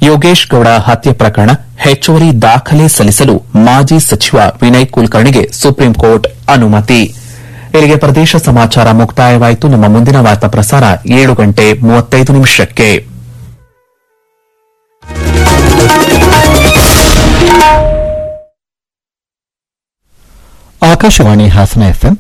ಯೋಗೇಶ್ ಗೌಡ ಹತ್ಯೆ ಪ್ರಕರಣ ಹೆಚ್ಚುವರಿ ದಾಖಲೆ ಸಲ್ಲಿಸಲು ಮಾಜಿ ಸಚಿವ ವಿನಯ್ ಕುಲಕರ್ಣಿಗೆ ಸುಪ್ರೀಂ ಕೋರ್ಟ್ ಅನುಮತಿ ಇಲ್ಲಿಗೆ ಪ್ರದೇಶ ಸಮಾಚಾರ ಮುಕ್ತಾಯವಾಯಿತು ನಮ್ಮ ಮುಂದಿನ ವಾರ್ತಾ ಪ್ರಸಾರ ಏಳು ಗಂಟೆ ಮೂವತ್ತೈದು ನಿಮಿಷಕ್ಕೆ ಆಕಾಶವಾಣಿ ಹಾಸನ ಎಫ್ಎಂ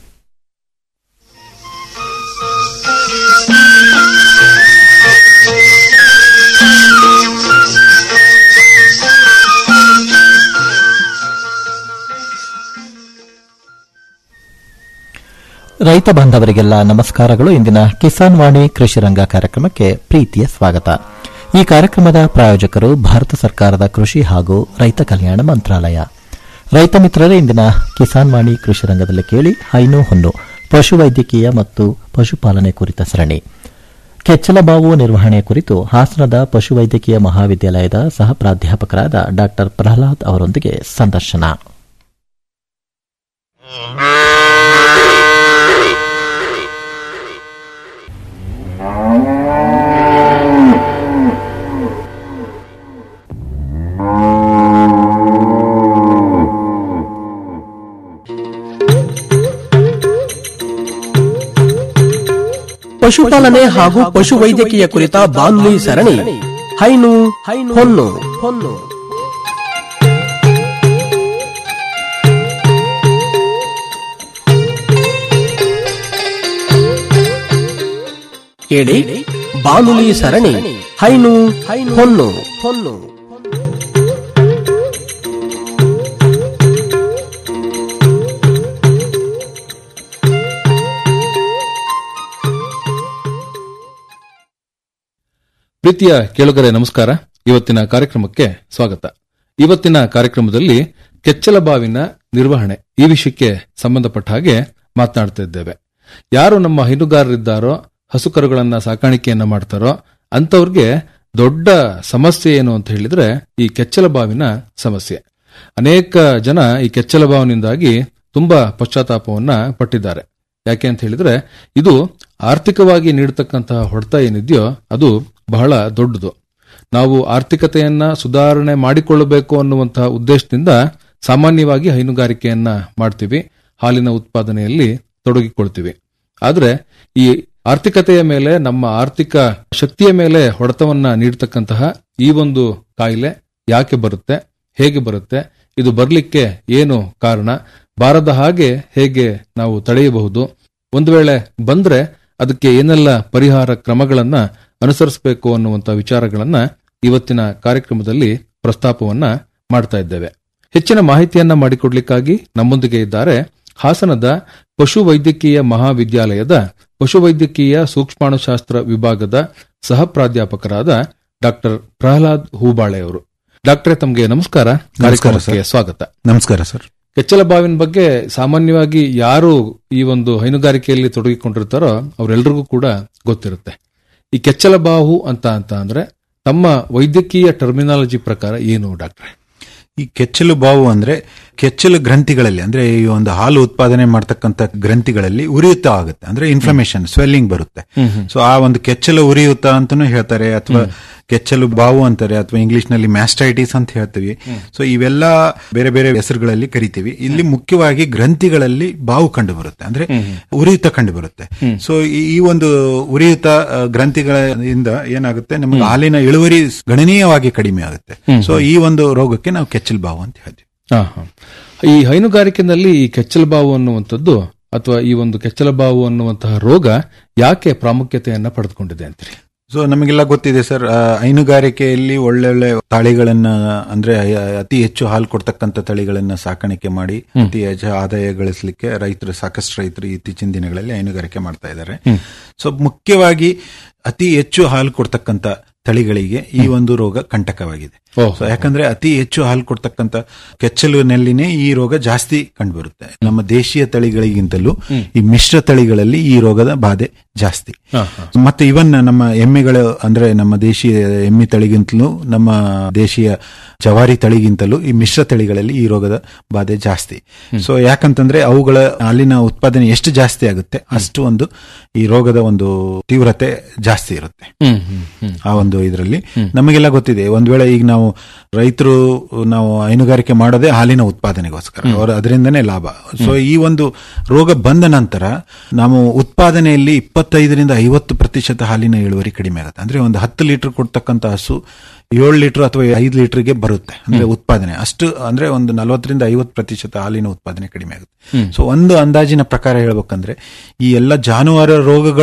ರೈತ ಬಾಂಧವರಿಗೆಲ್ಲ ನಮಸ್ಕಾರಗಳು ಇಂದಿನ ಕಿಸಾನ್ ವಾಣಿ ಕೃಷಿ ರಂಗ ಕಾರ್ಯಕ್ರಮಕ್ಕೆ ಪ್ರೀತಿಯ ಸ್ವಾಗತ ಈ ಕಾರ್ಯಕ್ರಮದ ಪ್ರಾಯೋಜಕರು ಭಾರತ ಸರ್ಕಾರದ ಕೃಷಿ ಹಾಗೂ ರೈತ ಕಲ್ಯಾಣ ಮಂತ್ರಾಲಯ ರೈತ ಮಿತ್ರರೇ ಇಂದಿನ ಕಿಸಾನ್ ವಾಣಿ ಕೃಷಿ ರಂಗದಲ್ಲಿ ಕೇಳಿ ಹೈನು ಹೊನ್ನು ಪಶುವೈದ್ಯಕೀಯ ಮತ್ತು ಪಶುಪಾಲನೆ ಕುರಿತ ಸರಣಿ ಕೆಚ್ಚಲಬಾವು ನಿರ್ವಹಣೆ ಕುರಿತು ಹಾಸನದ ಪಶುವೈದ್ಯಕೀಯ ಮಹಾವಿದ್ಯಾಲಯದ ಸಹ ಪ್ರಾಧ್ಯಾಪಕರಾದ ಡಾ ಪ್ರಹ್ಲಾದ್ ಅವರೊಂದಿಗೆ ಸಂದರ್ಶನ ಪಶುಪಾಲನೆ ಹಾಗೂ ಪಶುವೈದ್ಯಕೀಯ ಕುರಿತ ಬಾನುಲಿ ಸರಣಿ ಹೈನು ಹೊನ್ನು ಹೊನ್ನು ಕೇಳಿ ಬಾನುಲಿ ಸರಣಿ ಹೈನು ಹೊನ್ನು ಹೊನ್ನು ಪ್ರೀತಿಯ ಕೇಳುಗರೆ ನಮಸ್ಕಾರ ಇವತ್ತಿನ ಕಾರ್ಯಕ್ರಮಕ್ಕೆ ಸ್ವಾಗತ ಇವತ್ತಿನ ಕಾರ್ಯಕ್ರಮದಲ್ಲಿ ಕೆಚ್ಚಲಬಾವಿನ ನಿರ್ವಹಣೆ ಈ ವಿಷಯಕ್ಕೆ ಸಂಬಂಧಪಟ್ಟ ಹಾಗೆ ಮಾತನಾಡ್ತಾ ಇದ್ದೇವೆ ಯಾರು ನಮ್ಮ ಹೈನುಗಾರರಿದ್ದಾರೋ ಹಸುಕರುಗಳನ್ನ ಸಾಕಾಣಿಕೆಯನ್ನ ಮಾಡ್ತಾರೋ ಅಂತವ್ರಿಗೆ ದೊಡ್ಡ ಸಮಸ್ಯೆ ಏನು ಅಂತ ಹೇಳಿದ್ರೆ ಈ ಕೆಚ್ಚಲಬಾವಿನ ಸಮಸ್ಯೆ ಅನೇಕ ಜನ ಈ ಕೆಚ್ಚಲಬಾವಿನಿಂದಾಗಿ ತುಂಬಾ ಪಶ್ಚಾತ್ತಾಪವನ್ನ ಪಟ್ಟಿದ್ದಾರೆ ಯಾಕೆ ಅಂತ ಹೇಳಿದ್ರೆ ಇದು ಆರ್ಥಿಕವಾಗಿ ನೀಡತಕ್ಕಂತಹ ಹೊಡೆತ ಏನಿದೆಯೋ ಅದು ಬಹಳ ದೊಡ್ಡದು ನಾವು ಆರ್ಥಿಕತೆಯನ್ನ ಸುಧಾರಣೆ ಮಾಡಿಕೊಳ್ಳಬೇಕು ಅನ್ನುವಂತಹ ಉದ್ದೇಶದಿಂದ ಸಾಮಾನ್ಯವಾಗಿ ಹೈನುಗಾರಿಕೆಯನ್ನ ಮಾಡ್ತೀವಿ ಹಾಲಿನ ಉತ್ಪಾದನೆಯಲ್ಲಿ ತೊಡಗಿಕೊಳ್ತೀವಿ ಆದ್ರೆ ಈ ಆರ್ಥಿಕತೆಯ ಮೇಲೆ ನಮ್ಮ ಆರ್ಥಿಕ ಶಕ್ತಿಯ ಮೇಲೆ ಹೊಡೆತವನ್ನ ನೀಡತಕ್ಕಂತಹ ಈ ಒಂದು ಕಾಯಿಲೆ ಯಾಕೆ ಬರುತ್ತೆ ಹೇಗೆ ಬರುತ್ತೆ ಇದು ಬರಲಿಕ್ಕೆ ಏನು ಕಾರಣ ಬಾರದ ಹಾಗೆ ಹೇಗೆ ನಾವು ತಡೆಯಬಹುದು ಒಂದು ವೇಳೆ ಬಂದ್ರೆ ಅದಕ್ಕೆ ಏನೆಲ್ಲ ಪರಿಹಾರ ಕ್ರಮಗಳನ್ನ ಅನುಸರಿಸಬೇಕು ಅನ್ನುವಂತ ವಿಚಾರಗಳನ್ನ ಇವತ್ತಿನ ಕಾರ್ಯಕ್ರಮದಲ್ಲಿ ಪ್ರಸ್ತಾಪವನ್ನ ಮಾಡ್ತಾ ಇದ್ದೇವೆ ಹೆಚ್ಚಿನ ಮಾಹಿತಿಯನ್ನ ಮಾಡಿಕೊಡ್ಲಿಕ್ಕಾಗಿ ನಮ್ಮೊಂದಿಗೆ ಇದ್ದಾರೆ ಹಾಸನದ ಪಶುವೈದ್ಯಕೀಯ ಮಹಾವಿದ್ಯಾಲಯದ ಪಶುವೈದ್ಯಕೀಯ ಸೂಕ್ಷ್ಮಾಣುಶಾಸ್ತ್ರ ವಿಭಾಗದ ಸಹ ಪ್ರಾಧ್ಯಾಪಕರಾದ ಡಾಕ್ಟರ್ ಪ್ರಹ್ಲಾದ್ ಹೂಬಾಳೆ ಅವರು ಡಾಕ್ಟ್ರೇ ತಮಗೆ ನಮಸ್ಕಾರ ಕಾರ್ಯಕ್ರಮಕ್ಕೆ ಸ್ವಾಗತ ನಮಸ್ಕಾರ ಸರ್ ಕೆಚ್ಚಲಬಾವಿನ ಬಗ್ಗೆ ಸಾಮಾನ್ಯವಾಗಿ ಯಾರು ಈ ಒಂದು ಹೈನುಗಾರಿಕೆಯಲ್ಲಿ ತೊಡಗಿಕೊಂಡಿರ್ತಾರೋ ಅವರೆಲ್ಲರಿಗೂ ಕೂಡ ಗೊತ್ತಿರುತ್ತೆ ಈ ಕೆಚ್ಚಲಬಾಹು ಅಂತ ಅಂತ ಅಂದ್ರೆ ತಮ್ಮ ವೈದ್ಯಕೀಯ ಟರ್ಮಿನಾಲಜಿ ಪ್ರಕಾರ ಏನು ಡಾಕ್ಟ್ರೆ ಈ ಕೆಚ್ಚಲು ಬಾವು ಅಂದ್ರೆ ಕೆಚ್ಚಲು ಗ್ರಂಥಿಗಳಲ್ಲಿ ಅಂದ್ರೆ ಈ ಒಂದು ಹಾಲು ಉತ್ಪಾದನೆ ಮಾಡ್ತಕ್ಕಂಥ ಗ್ರಂಥಿಗಳಲ್ಲಿ ಉರಿಯುತ್ತ ಆಗುತ್ತೆ ಅಂದ್ರೆ ಇನ್ಫ್ಲಮೇಷನ್ ಸ್ವೆಲ್ಲಿಂಗ್ ಬರುತ್ತೆ ಸೊ ಆ ಒಂದು ಕೆಚ್ಚಲು ಉರಿಯುತ್ತ ಅಂತಾನು ಹೇಳ್ತಾರೆ ಅಥವಾ ಕೆಚ್ಚಲು ಬಾವು ಅಂತಾರೆ ಅಥವಾ ಇಂಗ್ಲಿಷ್ ನಲ್ಲಿ ಮ್ಯಾಸ್ಟೈಟಿಸ್ ಅಂತ ಹೇಳ್ತೀವಿ ಸೊ ಇವೆಲ್ಲ ಬೇರೆ ಬೇರೆ ಹೆಸರುಗಳಲ್ಲಿ ಕರಿತೀವಿ ಇಲ್ಲಿ ಮುಖ್ಯವಾಗಿ ಗ್ರಂಥಿಗಳಲ್ಲಿ ಬಾವು ಕಂಡು ಬರುತ್ತೆ ಅಂದ್ರೆ ಉರಿಯುತ್ತ ಕಂಡು ಬರುತ್ತೆ ಸೊ ಈ ಒಂದು ಉರಿಯುತ್ತ ಆ, ಗ್ರಂಥಿಗಳಿಂದ ಏನಾಗುತ್ತೆ ನಮಗೆ ಹಾಲಿನ ಇಳುವರಿ ಗಣನೀಯವಾಗಿ ಕಡಿಮೆ ಆಗುತ್ತೆ ಸೊ ಈ ಒಂದು ರೋಗಕ್ಕೆ ನಾವು ಕೆಚ್ಚಲು ಬಾವು ಅಂತ ಹೇಳ್ತೀವಿ ಹಾ, ಹಾ. ಈ ಹೈನುಗಾರಿಕೆನಲ್ಲಿ ಈ ಕೆಚ್ಚಲಬಾವು ಅನ್ನುವಂಥದ್ದು ಅಥವಾ ಈ ಒಂದು ಕೆಚ್ಚಲಬಾವು ಅನ್ನುವಂತಹ ರೋಗ ಯಾಕೆ ಪ್ರಾಮುಖ್ಯತೆಯನ್ನ ಪಡೆದುಕೊಂಡಿದೆ ಅಂತೀರಿ ಸೊ ನಮಗೆಲ್ಲ ಗೊತ್ತಿದೆ ಸರ್ ಆ, ಹೈನುಗಾರಿಕೆಯಲ್ಲಿ ಒಳ್ಳೊಳ್ಳೆ ತಳಿಗಳನ್ನ ಅಂದ್ರೆ ಅ- ಅತಿ ಹೆಚ್ಚು ಹಾಲು ಕೊಡ್ತಕ್ಕಂಥ ತಳಿಗಳನ್ನ ಸಾಕಾಣಿಕೆ ಮಾಡಿ ಅತಿ ಹೆಚ್ಚು ಆದಾಯ ಗಳಿಸಲಿಕ್ಕೆ ರೈತರು ಸಾಕಷ್ಟು ರೈತರು ಇತ್ತೀಚಿನ ದಿನಗಳಲ್ಲಿ ಹೈನುಗಾರಿಕೆ ಮಾಡ್ತಾ ಇದ್ದಾರೆ ಸೊ ಮುಖ್ಯವಾಗಿ ಅತಿ ಹೆಚ್ಚು ಹಾಲು ಕೊಡ್ತಕ್ಕಂಥ ತಳಿಗಳಿಗೆ ಈ ಒಂದು ರೋಗ ಕಂಟಕವಾಗಿದೆ ಓಹ್. ಸೊ ಯಾಕಂದ್ರೆ ಅತಿ ಹೆಚ್ಚು ಹಾಲು ಕೊಡ್ತಕ್ಕಂಥ ಕೆಚ್ಚಲಿನಲ್ಲಿನೇ ಈ ರೋಗ ಜಾಸ್ತಿ ಕಂಡುಬರುತ್ತೆ ನಮ್ಮ ದೇಶೀಯ ತಳಿಗಳಿಗಿಂತಲೂ ಈ ಮಿಶ್ರ ತಳಿಗಳಲ್ಲಿ ಈ ರೋಗದ ಬಾಧೆ ಜಾಸ್ತಿ ಮತ್ತೆ ಇವನ್ ನಮ್ಮ ಎಮ್ಮೆಗಳು ಅಂದ್ರೆ ನಮ್ಮ ದೇಶೀಯ ಎಮ್ಮೆ ತಳಿಗಿಂತಲೂ ನಮ್ಮ ದೇಶೀಯ ಜವಾರಿ ತಳಿಗಿಂತಲೂ ಈ ಮಿಶ್ರ ತಳಿಗಳಲ್ಲಿ ಈ ರೋಗದ ಬಾಧೆ ಜಾಸ್ತಿ ಸೊ ಯಾಕಂತಂದ್ರೆ ಅವುಗಳ ಹಾಲಿನ ಉತ್ಪಾದನೆ ಎಷ್ಟು ಜಾಸ್ತಿ ಆಗುತ್ತೆ ಅಷ್ಟು ಒಂದು ಈ ರೋಗದ ಒಂದು ತೀವ್ರತೆ ಜಾಸ್ತಿ ಇರುತ್ತೆ ಹ್ಮ್ ಹ್ಮ್ ಹ್ಮ್ ಆ ಒಂದು ಒಂದು ಇದರಲ್ಲಿ ನಮಗೆಲ್ಲ ಗೊತ್ತಿದೆ ಒಂದ್ ವೇಳೆ ಈಗ ನಾವು ರೈತರು ನಾವು ಹೈನುಗಾರಿಕೆ ಮಾಡೋದೇ ಹಾಲಿನ ಉತ್ಪಾದನೆಗೋಸ್ಕರ ಅವರು ಅದರಿಂದನೇ ಲಾಭ ಸೊ ಈ ಒಂದು ರೋಗ ಬಂದ ನಂತರ ನಾವು ಉತ್ಪಾದನೆಯಲ್ಲಿ ಇಪ್ಪತ್ತೈದರಿಂದ ಐವತ್ತು ಪ್ರತಿಶತ ಹಾಲಿನ ಇಳುವರಿ ಕಡಿಮೆ ಆಗುತ್ತೆ ಅಂದ್ರೆ ಒಂದು ಹತ್ತು ಲೀಟರ್ ಕೊಡ್ತಕ್ಕಂತ ಹಸು ಏಳು ಲೀಟರ್ ಅಥವಾ ಐದು ಲೀಟರ್ಗೆ ಬರುತ್ತೆ ಅಂದ್ರೆ ಉತ್ಪಾದನೆ ಅಷ್ಟು ಅಂದ್ರೆ ಒಂದು ನಲವತ್ತರಿಂದ ಐವತ್ತು ಪ್ರತಿಶತ ಹಾಲಿನ ಉತ್ಪಾದನೆ ಕಡಿಮೆ ಆಗುತ್ತೆ ಸೊ ಒಂದು ಅಂದಾಜಿನ ಪ್ರಕಾರ ಹೇಳ್ಬೇಕಂದ್ರೆ ಈ ಎಲ್ಲ ಜಾನುವಾರು ರೋಗಗಳ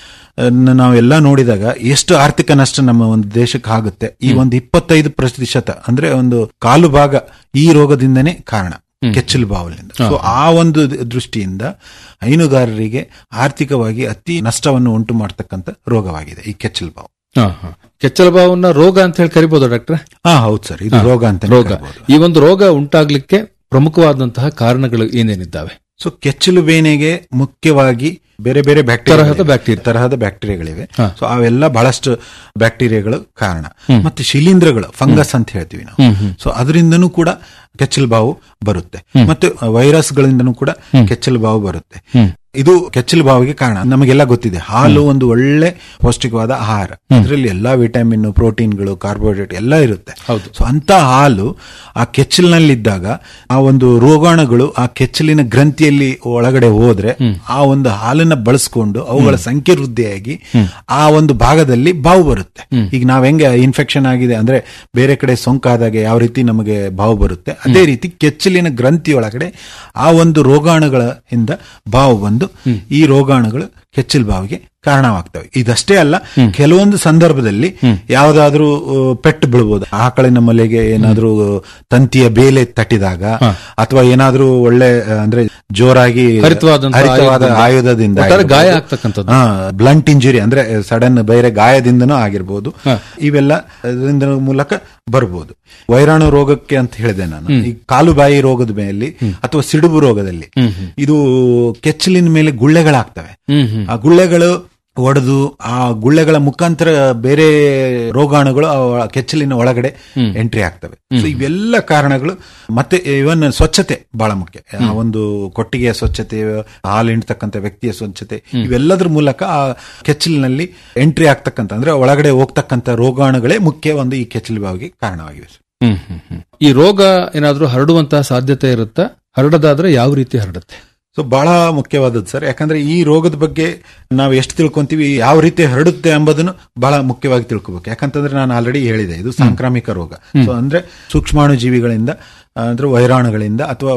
ಅನ್ನ ನಾವೆಲ್ಲ ನೋಡಿದಾಗ ಎಷ್ಟು ಆರ್ಥಿಕ ನಷ್ಟ ನಮ್ಮ ಒಂದು ದೇಶಕ್ಕೆ ಆಗುತ್ತೆ ಈ ಒಂದು ಇಪ್ಪತ್ತೈದು ಪ್ರತಿಶತ ಅಂದ್ರೆ ಒಂದು ಕಾಲು ಭಾಗ ಈ ರೋಗದಿಂದನೇ ಕಾರಣ ಕೆಚ್ಚಲು ಬಾವಲಿಂದ ಸೊ ಆ ಒಂದು ದ- ದೃಷ್ಟಿಯಿಂದ ಹೈನುಗಾರರಿಗೆ ಆರ್ಥಿಕವಾಗಿ ಅತಿ ನಷ್ಟವನ್ನು ಉಂಟು ಮಾಡತಕ್ಕಂತ ರೋಗವಾಗಿದೆ ಈ ಕೆಚ್ಚಲು ಬಾವು ಹಾ, ಹಾ. ಕೆಚ್ಚಲುಬಾವನ್ನ ರೋಗ ಅಂತ ಹೇಳಿ ಕರಿಬಹುದು ಡಾಕ್ಟ್ರೆ ಹಾ ಹೌದು ಸರ್ ಇದು ರೋಗ ಅಂತ ರೋಗ ಈ ಒಂದು ರೋಗ ಉಂಟಾಗ್ಲಿಕ್ಕೆ ಪ್ರಮುಖವಾದಂತಹ ಕಾರಣಗಳು ಏನೇನಿದ್ದಾವೆ ಸೊ ಕೆಚ್ಚಲು ಬೇನೆಗೆ ಮುಖ್ಯವಾಗಿ ಬೇರೆ ಬೇರೆ ಬ್ಯಾಕ್ಟೀರಿಯಾ ತರಹದ ಬ್ಯಾಕ್ಟೀರಿಯಾ. ತರಹದ ಬ್ಯಾಕ್ಟೀರಿಯಾಗಳಿವೆ ಹಾ. ಸೊ ಅವೆಲ್ಲ ಬಹಳಷ್ಟು ಬ್ಯಾಕ್ಟೀರಿಯಾಗಳು ಕಾರಣ ಮತ್ತೆ ಶಿಲೀಂಧ್ರಗಳು ಫಂಗಸ್ ಅಂತ ಹೇಳ್ತೀವಿ ನಾವು ಸೊ ಅದರಿಂದನೂ ಕೂಡ ಕೆಚ್ಚಲು ಬಾವು ಬರುತ್ತೆ ಮತ್ತೆ ವೈರಸ್ಗಳಿಂದನೂ ಕೂಡ ಕೆಚ್ಚಲು ಬಾವು ಬರುತ್ತೆ ಇದು ಕೆಚ್ಚಲು ಬಾವಿಗೆ ಕಾರಣ ನಮಗೆಲ್ಲ ಗೊತ್ತಿದೆ ಹಾಲು ಒಂದು ಒಳ್ಳೆ ಪೌಷ್ಟಿಕವಾದ ಆಹಾರ ಇದರಲ್ಲಿ ಎಲ್ಲಾ ವಿಟಮಿನ್ ಪ್ರೋಟೀನ್ಗಳು ಕಾರ್ಬೋಹೈಡ್ರೇಟ್ ಎಲ್ಲ ಇರುತ್ತೆ ಹೌದು. ಸೊ ಅಂತ ಹಾಲು ಆ ಕೆಚ್ಚಲಿನಲ್ಲಿದ್ದಾಗ ಆ ಒಂದು ರೋಗಾಣುಗಳು ಆ ಕೆಚ್ಚಲಿನ ಗ್ರಂಥಿಯಲ್ಲಿ ಒಳಗಡೆ ಹೋದ್ರೆ ಆ ಒಂದು ಹಾಲನ್ನ ಬಳಸ್ಕೊಂಡು ಅವುಗಳ ಸಂಖ್ಯೆ ವೃದ್ಧಿಯಾಗಿ ಆ ಒಂದು ಭಾಗದಲ್ಲಿ ಬಾವು ಬರುತ್ತೆ ಈಗ ನಾವ್ ಹೆಂಗೆ ಇನ್ಫೆಕ್ಷನ್ ಆಗಿದೆ ಅಂದ್ರೆ ಬೇರೆ ಕಡೆ ಸೋಂಕಾದಾಗ ಯಾವ ರೀತಿ ನಮಗೆ ಬಾವು ಬರುತ್ತೆ ಅದೇ ರೀತಿ ಕೆಚ್ಚಲಿನ ಗ್ರಂಥಿ ಒಳಗಡೆ ಆ ಒಂದು ರೋಗಾಣುಗಳ ಇಂದ ಬಾವು ಬಂದು ಈ ರೋಗಾಣುಗಳು ಕೆಚ್ಚಲು ಬಾವಿಗೆ ಕಾರಣವಾಗ್ತವೆ ಇದಷ್ಟೇ ಅಲ್ಲ ಕೆಲವೊಂದು ಸಂದರ್ಭದಲ್ಲಿ ಯಾವ್ದಾದ್ರೂ ಆ, ಪೆಟ್ಟು ಬೀಳ್ಬೋದು ಆಕಳಿನ ಮಲೆಗೆ ಏನಾದ್ರೂ ತಂತಿಯ ಬೇಲೆ ತಟ್ಟಿದಾಗ ಅಥವಾ ಏನಾದ್ರೂ ಒಳ್ಳೆ ಆ, ಅಂದ್ರೆ ಜೋರಾಗಿ ಹರಿತವಾದಂತಹ ಹರಿತವಾದ ಆಯುಧದಿಂದ. ಆಯುಧದಿಂದ ಒಟ್ಟಾರೆ ಗಾಯ ಆಗಿರ್ಬೋದು. ಆಗ್ತಕ್ಕಂಥದ್ದು. ಹಾ, ಬ್ಲಂಟ್ ಇಂಜುರಿ ಅಂದ್ರೆ ಸಡನ್ ಬೇರೆ ಗಾಯದಿಂದನೂ ಆಗಿರ್ಬೋದು ಇವೆಲ್ಲ ಅದರಿಂದ ಮೂಲಕ ಬರ್ಬೋದು ವೈರಾಣು ರೋಗಕ್ಕೆ ಅಂತ ಹೇಳಿದೆ ನಾನು ಈ ಕಾಲು ಬಾಯಿ ರೋಗದ ಮೇಲೆ ಅಥವಾ ಸಿಡುಬು ರೋಗದಲ್ಲಿ ಇದು ಕೆಚ್ಚಲಿನ ಮೇಲೆ ಗುಳ್ಳೆಗಳಾಗ್ತವೆ ಆ ಗುಳ್ಳೆಗಳು ಒಡೆದು ಆ ಗುಳ್ಳೆಗಳ ಮುಖಾಂತರ ಬೇರೆ ರೋಗಾಣುಗಳು ಆ ಕೆಚ್ಚಲಿನ ಒಳಗಡೆ ಎಂಟ್ರಿ ಆಗ್ತವೆ ಸೊ ಇವೆಲ್ಲ ಕಾರಣಗಳು ಮತ್ತೆ ಇವನ್ ಸ್ವಚ್ಛತೆ ಬಹಳ ಮುಖ್ಯ ಆ ಒಂದು ಕೊಟ್ಟಿಗೆಯ ಸ್ವಚ್ಛತೆ ಹಾಲು ಹಿಂಡ್ತಕ್ಕಂಥ ವ್ಯಕ್ತಿಯ ಸ್ವಚ್ಛತೆ ಇವೆಲ್ಲದ್ರ ಮೂಲಕ ಆ ಕೆಚ್ಚಲಿನಲ್ಲಿ ಎಂಟ್ರಿ ಆಗ್ತಕ್ಕಂಥ ಅಂದ್ರೆ ಒಳಗಡೆ ಹೋಗ್ತಕ್ಕಂಥ ರೋಗಾಣುಗಳೇ ಮುಖ್ಯ ಒಂದು ಈ ಕೆಚ್ಚಲು ಬಾವಿಗೆ ಕಾರಣವಾಗಿವೆ ಸರ್ ಹ್ಮ್ ಹ್ಮ್ ಹ್ಮ್. ಈ ರೋಗ ಏನಾದ್ರೂ ಹರಡುವಂತಹ ಸಾಧ್ಯತೆ ಇರುತ್ತಾ ಹರಡದಾದ್ರೆ ಯಾವ ರೀತಿ ಹರಡುತ್ತೆ ಸೊ ಬಹಳ ಮುಖ್ಯವಾದದ್ದು ಸರ್ ಯಾಕಂದ್ರೆ ಈ ರೋಗದ ಬಗ್ಗೆ ನಾವು ಎಷ್ಟು ತಿಳ್ಕೊಂತೀವಿ ಯಾವ ರೀತಿ ಹರಡುತ್ತೆ ಎಂಬುದನ್ನು ಬಹಳ ಮುಖ್ಯವಾಗಿ ತಿಳ್ಕೊಬೇಕು ಯಾಕಂತಂದ್ರೆ ನಾನು ಆಲ್ರೆಡಿ ಹೇಳಿದೆ ಇದು ಸಾಂಕ್ರಾಮಿಕ ರೋಗ ಸೊ ಅಂದ್ರೆ ಸೂಕ್ಷ್ಮಾಣು ಜೀವಿಗಳಿಂದ ಅಂದ್ರೆ ವೈರಾಣುಗಳಿಂದ ಅಥವಾ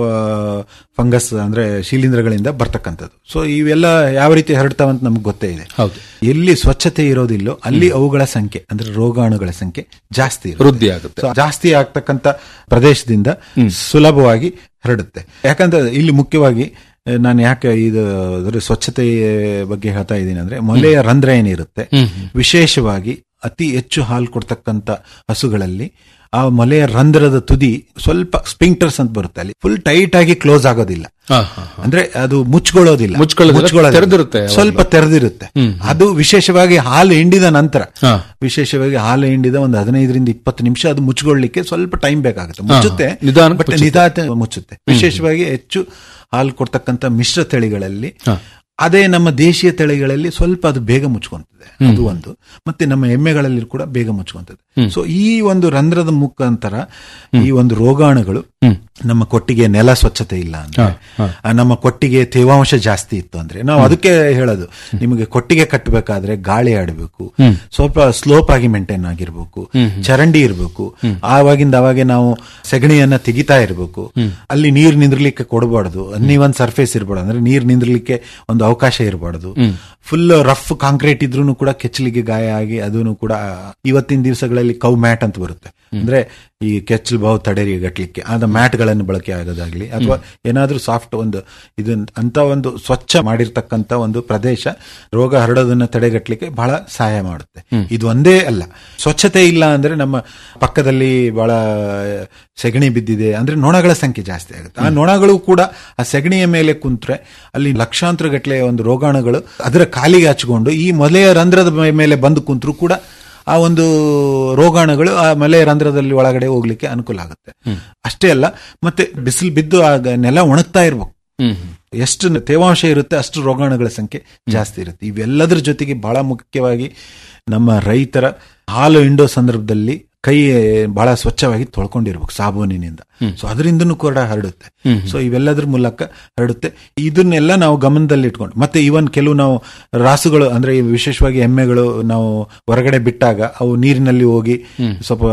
ಫಂಗಸ್ ಅಂದ್ರೆ ಶಿಲೀಂಧ್ರಗಳಿಂದ ಬರ್ತಕ್ಕಂಥದ್ದು ಸೊ ಇವೆಲ್ಲ ಯಾವ ರೀತಿ ಹರಡ್ತಾವಂತ ನಮ್ಗೆ ಗೊತ್ತೇ ಇದೆ ಹೌದು ಎಲ್ಲಿ ಸ್ವಚ್ಛತೆ ಇರೋದಿಲ್ಲೋ ಅಲ್ಲಿ ಅವುಗಳ ಸಂಖ್ಯೆ ಅಂದ್ರೆ ರೋಗಾಣುಗಳ ಸಂಖ್ಯೆ ಜಾಸ್ತಿ ಇರುತ್ತೆ. ವೃದ್ಧಿ ಆಗುತ್ತೆ ಸೊ ಜಾಸ್ತಿ ಆಗ್ತಕ್ಕಂಥ ಪ್ರದೇಶದಿಂದ ಸುಲಭವಾಗಿ ಹರಡುತ್ತೆ ಯಾಕಂದ್ರೆ ಇಲ್ಲಿ ಮುಖ್ಯವಾಗಿ ಆ, ನಾನು ಯಾಕೆ ಇದು ಅದ್ರ ಸ್ವಚ್ಛತೆ ಬಗ್ಗೆ ಹೇಳ್ತಾ ಇದ್ದೀನಿ ಅಂದ್ರೆ ಮೊಲೆಯ ರಂಧ್ರ ಏನಿರುತ್ತೆ ವಿಶೇಷವಾಗಿ ಅತಿ ಹೆಚ್ಚು ಹಾಲು ಕೊಡ್ತಕ್ಕಂಥ ಹಸುಗಳಲ್ಲಿ ಆ ಮೊಲೆಯ ರಂಧ್ರದ ತುದಿ ಸ್ವಲ್ಪ ಸ್ಪಿಂಕ್ಟರ್ಸ್ ಅಂತ ಬರುತ್ತೆ ಅಲ್ಲಿ ಫುಲ್ ಟೈಟ್ ಆಗಿ ಕ್ಲೋಸ್ ಆಗೋದಿಲ್ಲ ಹಾ, ಹಾ, ಹಾ. ಅಂದ್ರೆ ಅದು ಮುಚ್ಕೊಳ್ಳೋದಿಲ್ಲ ಮುಚ್ಕೊಳ್ಳೋದಿಲ್ಲ, ತೆರೆದಿರುತ್ತೆ ಯಾವಾಗ್ಲೂ. ಸ್ವಲ್ಪ ತೆರೆದಿರುತ್ತೆ ಅದು ವಿಶೇಷವಾಗಿ ಹಾಲು ಹಿಂಡಿದ ನಂತರ ಹಾ. ವಿಶೇಷವಾಗಿ ಹಾಲು ಹಿಂಡಿದ ಒಂದು ಹದಿನೈದರಿಂದ ಇಪ್ಪತ್ತು ನಿಮಿಷ ಅದು ಮುಚ್ಕೊಳ್ಳಿಕ್ಕೆ ಸ್ವಲ್ಪ ಟೈಮ್ ಬೇಕಾಗುತ್ತೆ ಮುಚ್ಚುತ್ತೆ ನಿಧಾನಕ್ಕೆ ಬಟ್ ನಿಧಾನ ಮುಚ್ಚುತ್ತೆ ವಿಶೇಷವಾಗಿ ಹೆಚ್ಚು ಹಾಲು ಕೊಡ್ತಕ್ಕಂತ ಮಿಶ್ರ ತಳಿಗಳಲ್ಲಿ ಅದೇ ನಮ್ಮ ದೇಶೀಯ ತಳಿಗಳಲ್ಲಿ ಸ್ವಲ್ಪ ಅದು ಬೇಗ ಮುಚ್ಕೊಂತದೆ ಅದು ಒಂದು ಮತ್ತೆ ನಮ್ಮ ಎಮ್ಮೆಗಳಲ್ಲಿ ಕೂಡ ಬೇಗ ಮುಚ್ಕೊಂತದೆ ಸೊ ಈ ಒಂದು ರಂಧ್ರದ ಮುಖಾಂತರ ಈ ಒಂದು ರೋಗಾಣುಗಳು ನಮ್ಮ ಕೊಟ್ಟಿಗೆ ನೆಲ ಸ್ವಚ್ಛತೆ ಇಲ್ಲ ಅಂದ್ರೆ ಆ, ನಮ್ಮ ಕೊಟ್ಟಿಗೆ ತೇವಾಂಶ ಜಾಸ್ತಿ ಇತ್ತು ಅಂದ್ರೆ ನಾವು ಅದಕ್ಕೆ ಹೇಳೋದು ನಿಮಗೆ ಕೊಟ್ಟಿಗೆ ಕಟ್ಟಬೇಕಾದ್ರೆ ಗಾಳಿ ಆಡಬೇಕು ಸ್ವಲ್ಪ ಸ್ಲೋಪ್ ಆಗಿ ಮೇಂಟೈನ್ ಆಗಿರ್ಬೇಕು ಚರಂಡಿ ಇರಬೇಕು ಆವಾಗಿಂದ ಅವಾಗೆ ನಾವು ಸೆಗಣಿಯನ್ನ ತೆಗಿತಾ ಇರಬೇಕು ಅಲ್ಲಿ ನೀರ್ ನಿಂದ್ರಲಿಕ್ಕೆ ಕೊಡಬಾರ್ದು ನೀವೊಂದ್ ಸರ್ಫೇಸ್ ಇರಬಾರ್ದು ಅಂದ್ರೆ ನೀರ್ ನಿಂದ್ರಲಿಕ್ಕೆ ಒಂದು ಅವಕಾಶ ಇರಬಾರ್ದು ಫುಲ್ ರಫ್ ಕಾಂಕ್ರೀಟ್ ಇದ್ರೂ ಕೂಡ ಕೆಚ್ಚಲಿಗೆ ಗಾಯ ಆಗಿ ಅದೂ ಕೂಡ ಇವತ್ತಿನ ದಿವಸಗಳಲ್ಲಿ ಕೌ ಮ್ಯಾಟ್ ಅಂತ ಬರುತ್ತೆ ಅಂದ್ರೆ ಈ ಕೆಚ್ಚಲು ಬಾವು ತಡೆಗಟ್ಟಲಿಕ್ಕೆ ಆದ ಮ್ಯಾಟ್ ಗಳನ್ನು ಬಳಕೆ ಆಗೋದಾಗ್ಲಿ ಅಥವಾ ಏನಾದ್ರೂ ಸಾಫ್ಟ್ ಒಂದು ಇದು ಅಂತ ಒಂದು ಸ್ವಚ್ಛ ಮಾಡಿರ್ತಕ್ಕಂತ ಒಂದು ಪ್ರದೇಶ ರೋಗ ಹರಡೋದನ್ನ ತಡೆಗಟ್ಟಲಿಕ್ಕೆ ಬಹಳ ಸಹಾಯ ಮಾಡುತ್ತೆ ಇದು ಒಂದೇ ಅಲ್ಲ ಸ್ವಚ್ಛತೆ ಇಲ್ಲ ಅಂದ್ರೆ ನಮ್ಮ ಪಕ್ಕದಲ್ಲಿ ಬಹಳ ಸೆಗಣಿ ಬಿದ್ದಿದೆ ಅಂದ್ರೆ ನೊಣಗಳ ಸಂಖ್ಯೆ ಜಾಸ್ತಿ ಆಗುತ್ತೆ ಆ ನೊಣಗಳು ಕೂಡ ಆ ಸೆಗಣಿಯ ಮೇಲೆ ಕುಂತ್ರೆ ಅಲ್ಲಿ ಲಕ್ಷಾಂತರ ಗಟ್ಟಲೆ ಒಂದು ರೋಗಾಣುಗಳು ಅದರ ಕಾಲಿಗೆ ಹಚ್ಕೊಂಡು ಈ ಮೊಲೆಯ ರಂಧ್ರದ ಮೇ- ಮೇಲೆ ಬಂದು ಕುಂತ್ರು ಕೂಡ ಆ ಒಂದು ರೋಗಾಣುಗಳು ಆ ಮಲೆ ರಂಧ್ರದಲ್ಲಿ ಒಳಗಡೆ ಹೋಗ್ಲಿಕ್ಕೆ ಅನುಕೂಲ ಆಗುತ್ತೆ ಅಷ್ಟೇ ಅಲ್ಲ ಮತ್ತೆ ಬಿಸಿಲು ಬಿದ್ದು ಆಗ ನೆಲ ಒಣಗ್ತಾ ಇರ್ಬೇಕು ಎಷ್ಟು ತೇವಾಂಶ ಇರುತ್ತೆ ಅಷ್ಟು ರೋಗಾಣುಗಳ ಸಂಖ್ಯೆ ಜಾಸ್ತಿ ಇರುತ್ತೆ ಇವೆಲ್ಲದರ ಜೊತೆಗೆ ಬಹಳ ಮುಖ್ಯವಾಗಿ ನಮ್ಮ ರೈತರ ಹಾಲು ಹಿಂಡೋ ಸಂದರ್ಭದಲ್ಲಿ ಕೈ ಬಹಳ ಸ್ವಚ್ಛವಾಗಿ ತೊಳ್ಕೊಂಡಿರ್ಬೇಕು ಸಾಬೂನಿನಿಂದ ಸೊ ಅದರಿಂದನೂ ಕೂಡ ಹರಡುತ್ತೆ ಸೊ ಇವೆಲ್ಲದ್ರ ಮೂಲಕ ಹರಡುತ್ತೆ ಇದನ್ನೆಲ್ಲ ನಾವು ಗಮನದಲ್ಲಿ ಇಟ್ಕೊಂಡು ಮತ್ತೆ ಇವನ್ ಕೆಲವು ನಾವು ರಾಸುಗಳು ಅಂದ್ರೆ ಈ ವಿಶೇಷವಾಗಿ ಎಮ್ಮೆಗಳು ನಾವು ಹೊರಗಡೆ ಬಿಟ್ಟಾಗ ಅವು ನೀರಿನಲ್ಲಿ ಹೋಗಿ ಸ್ವಲ್ಪ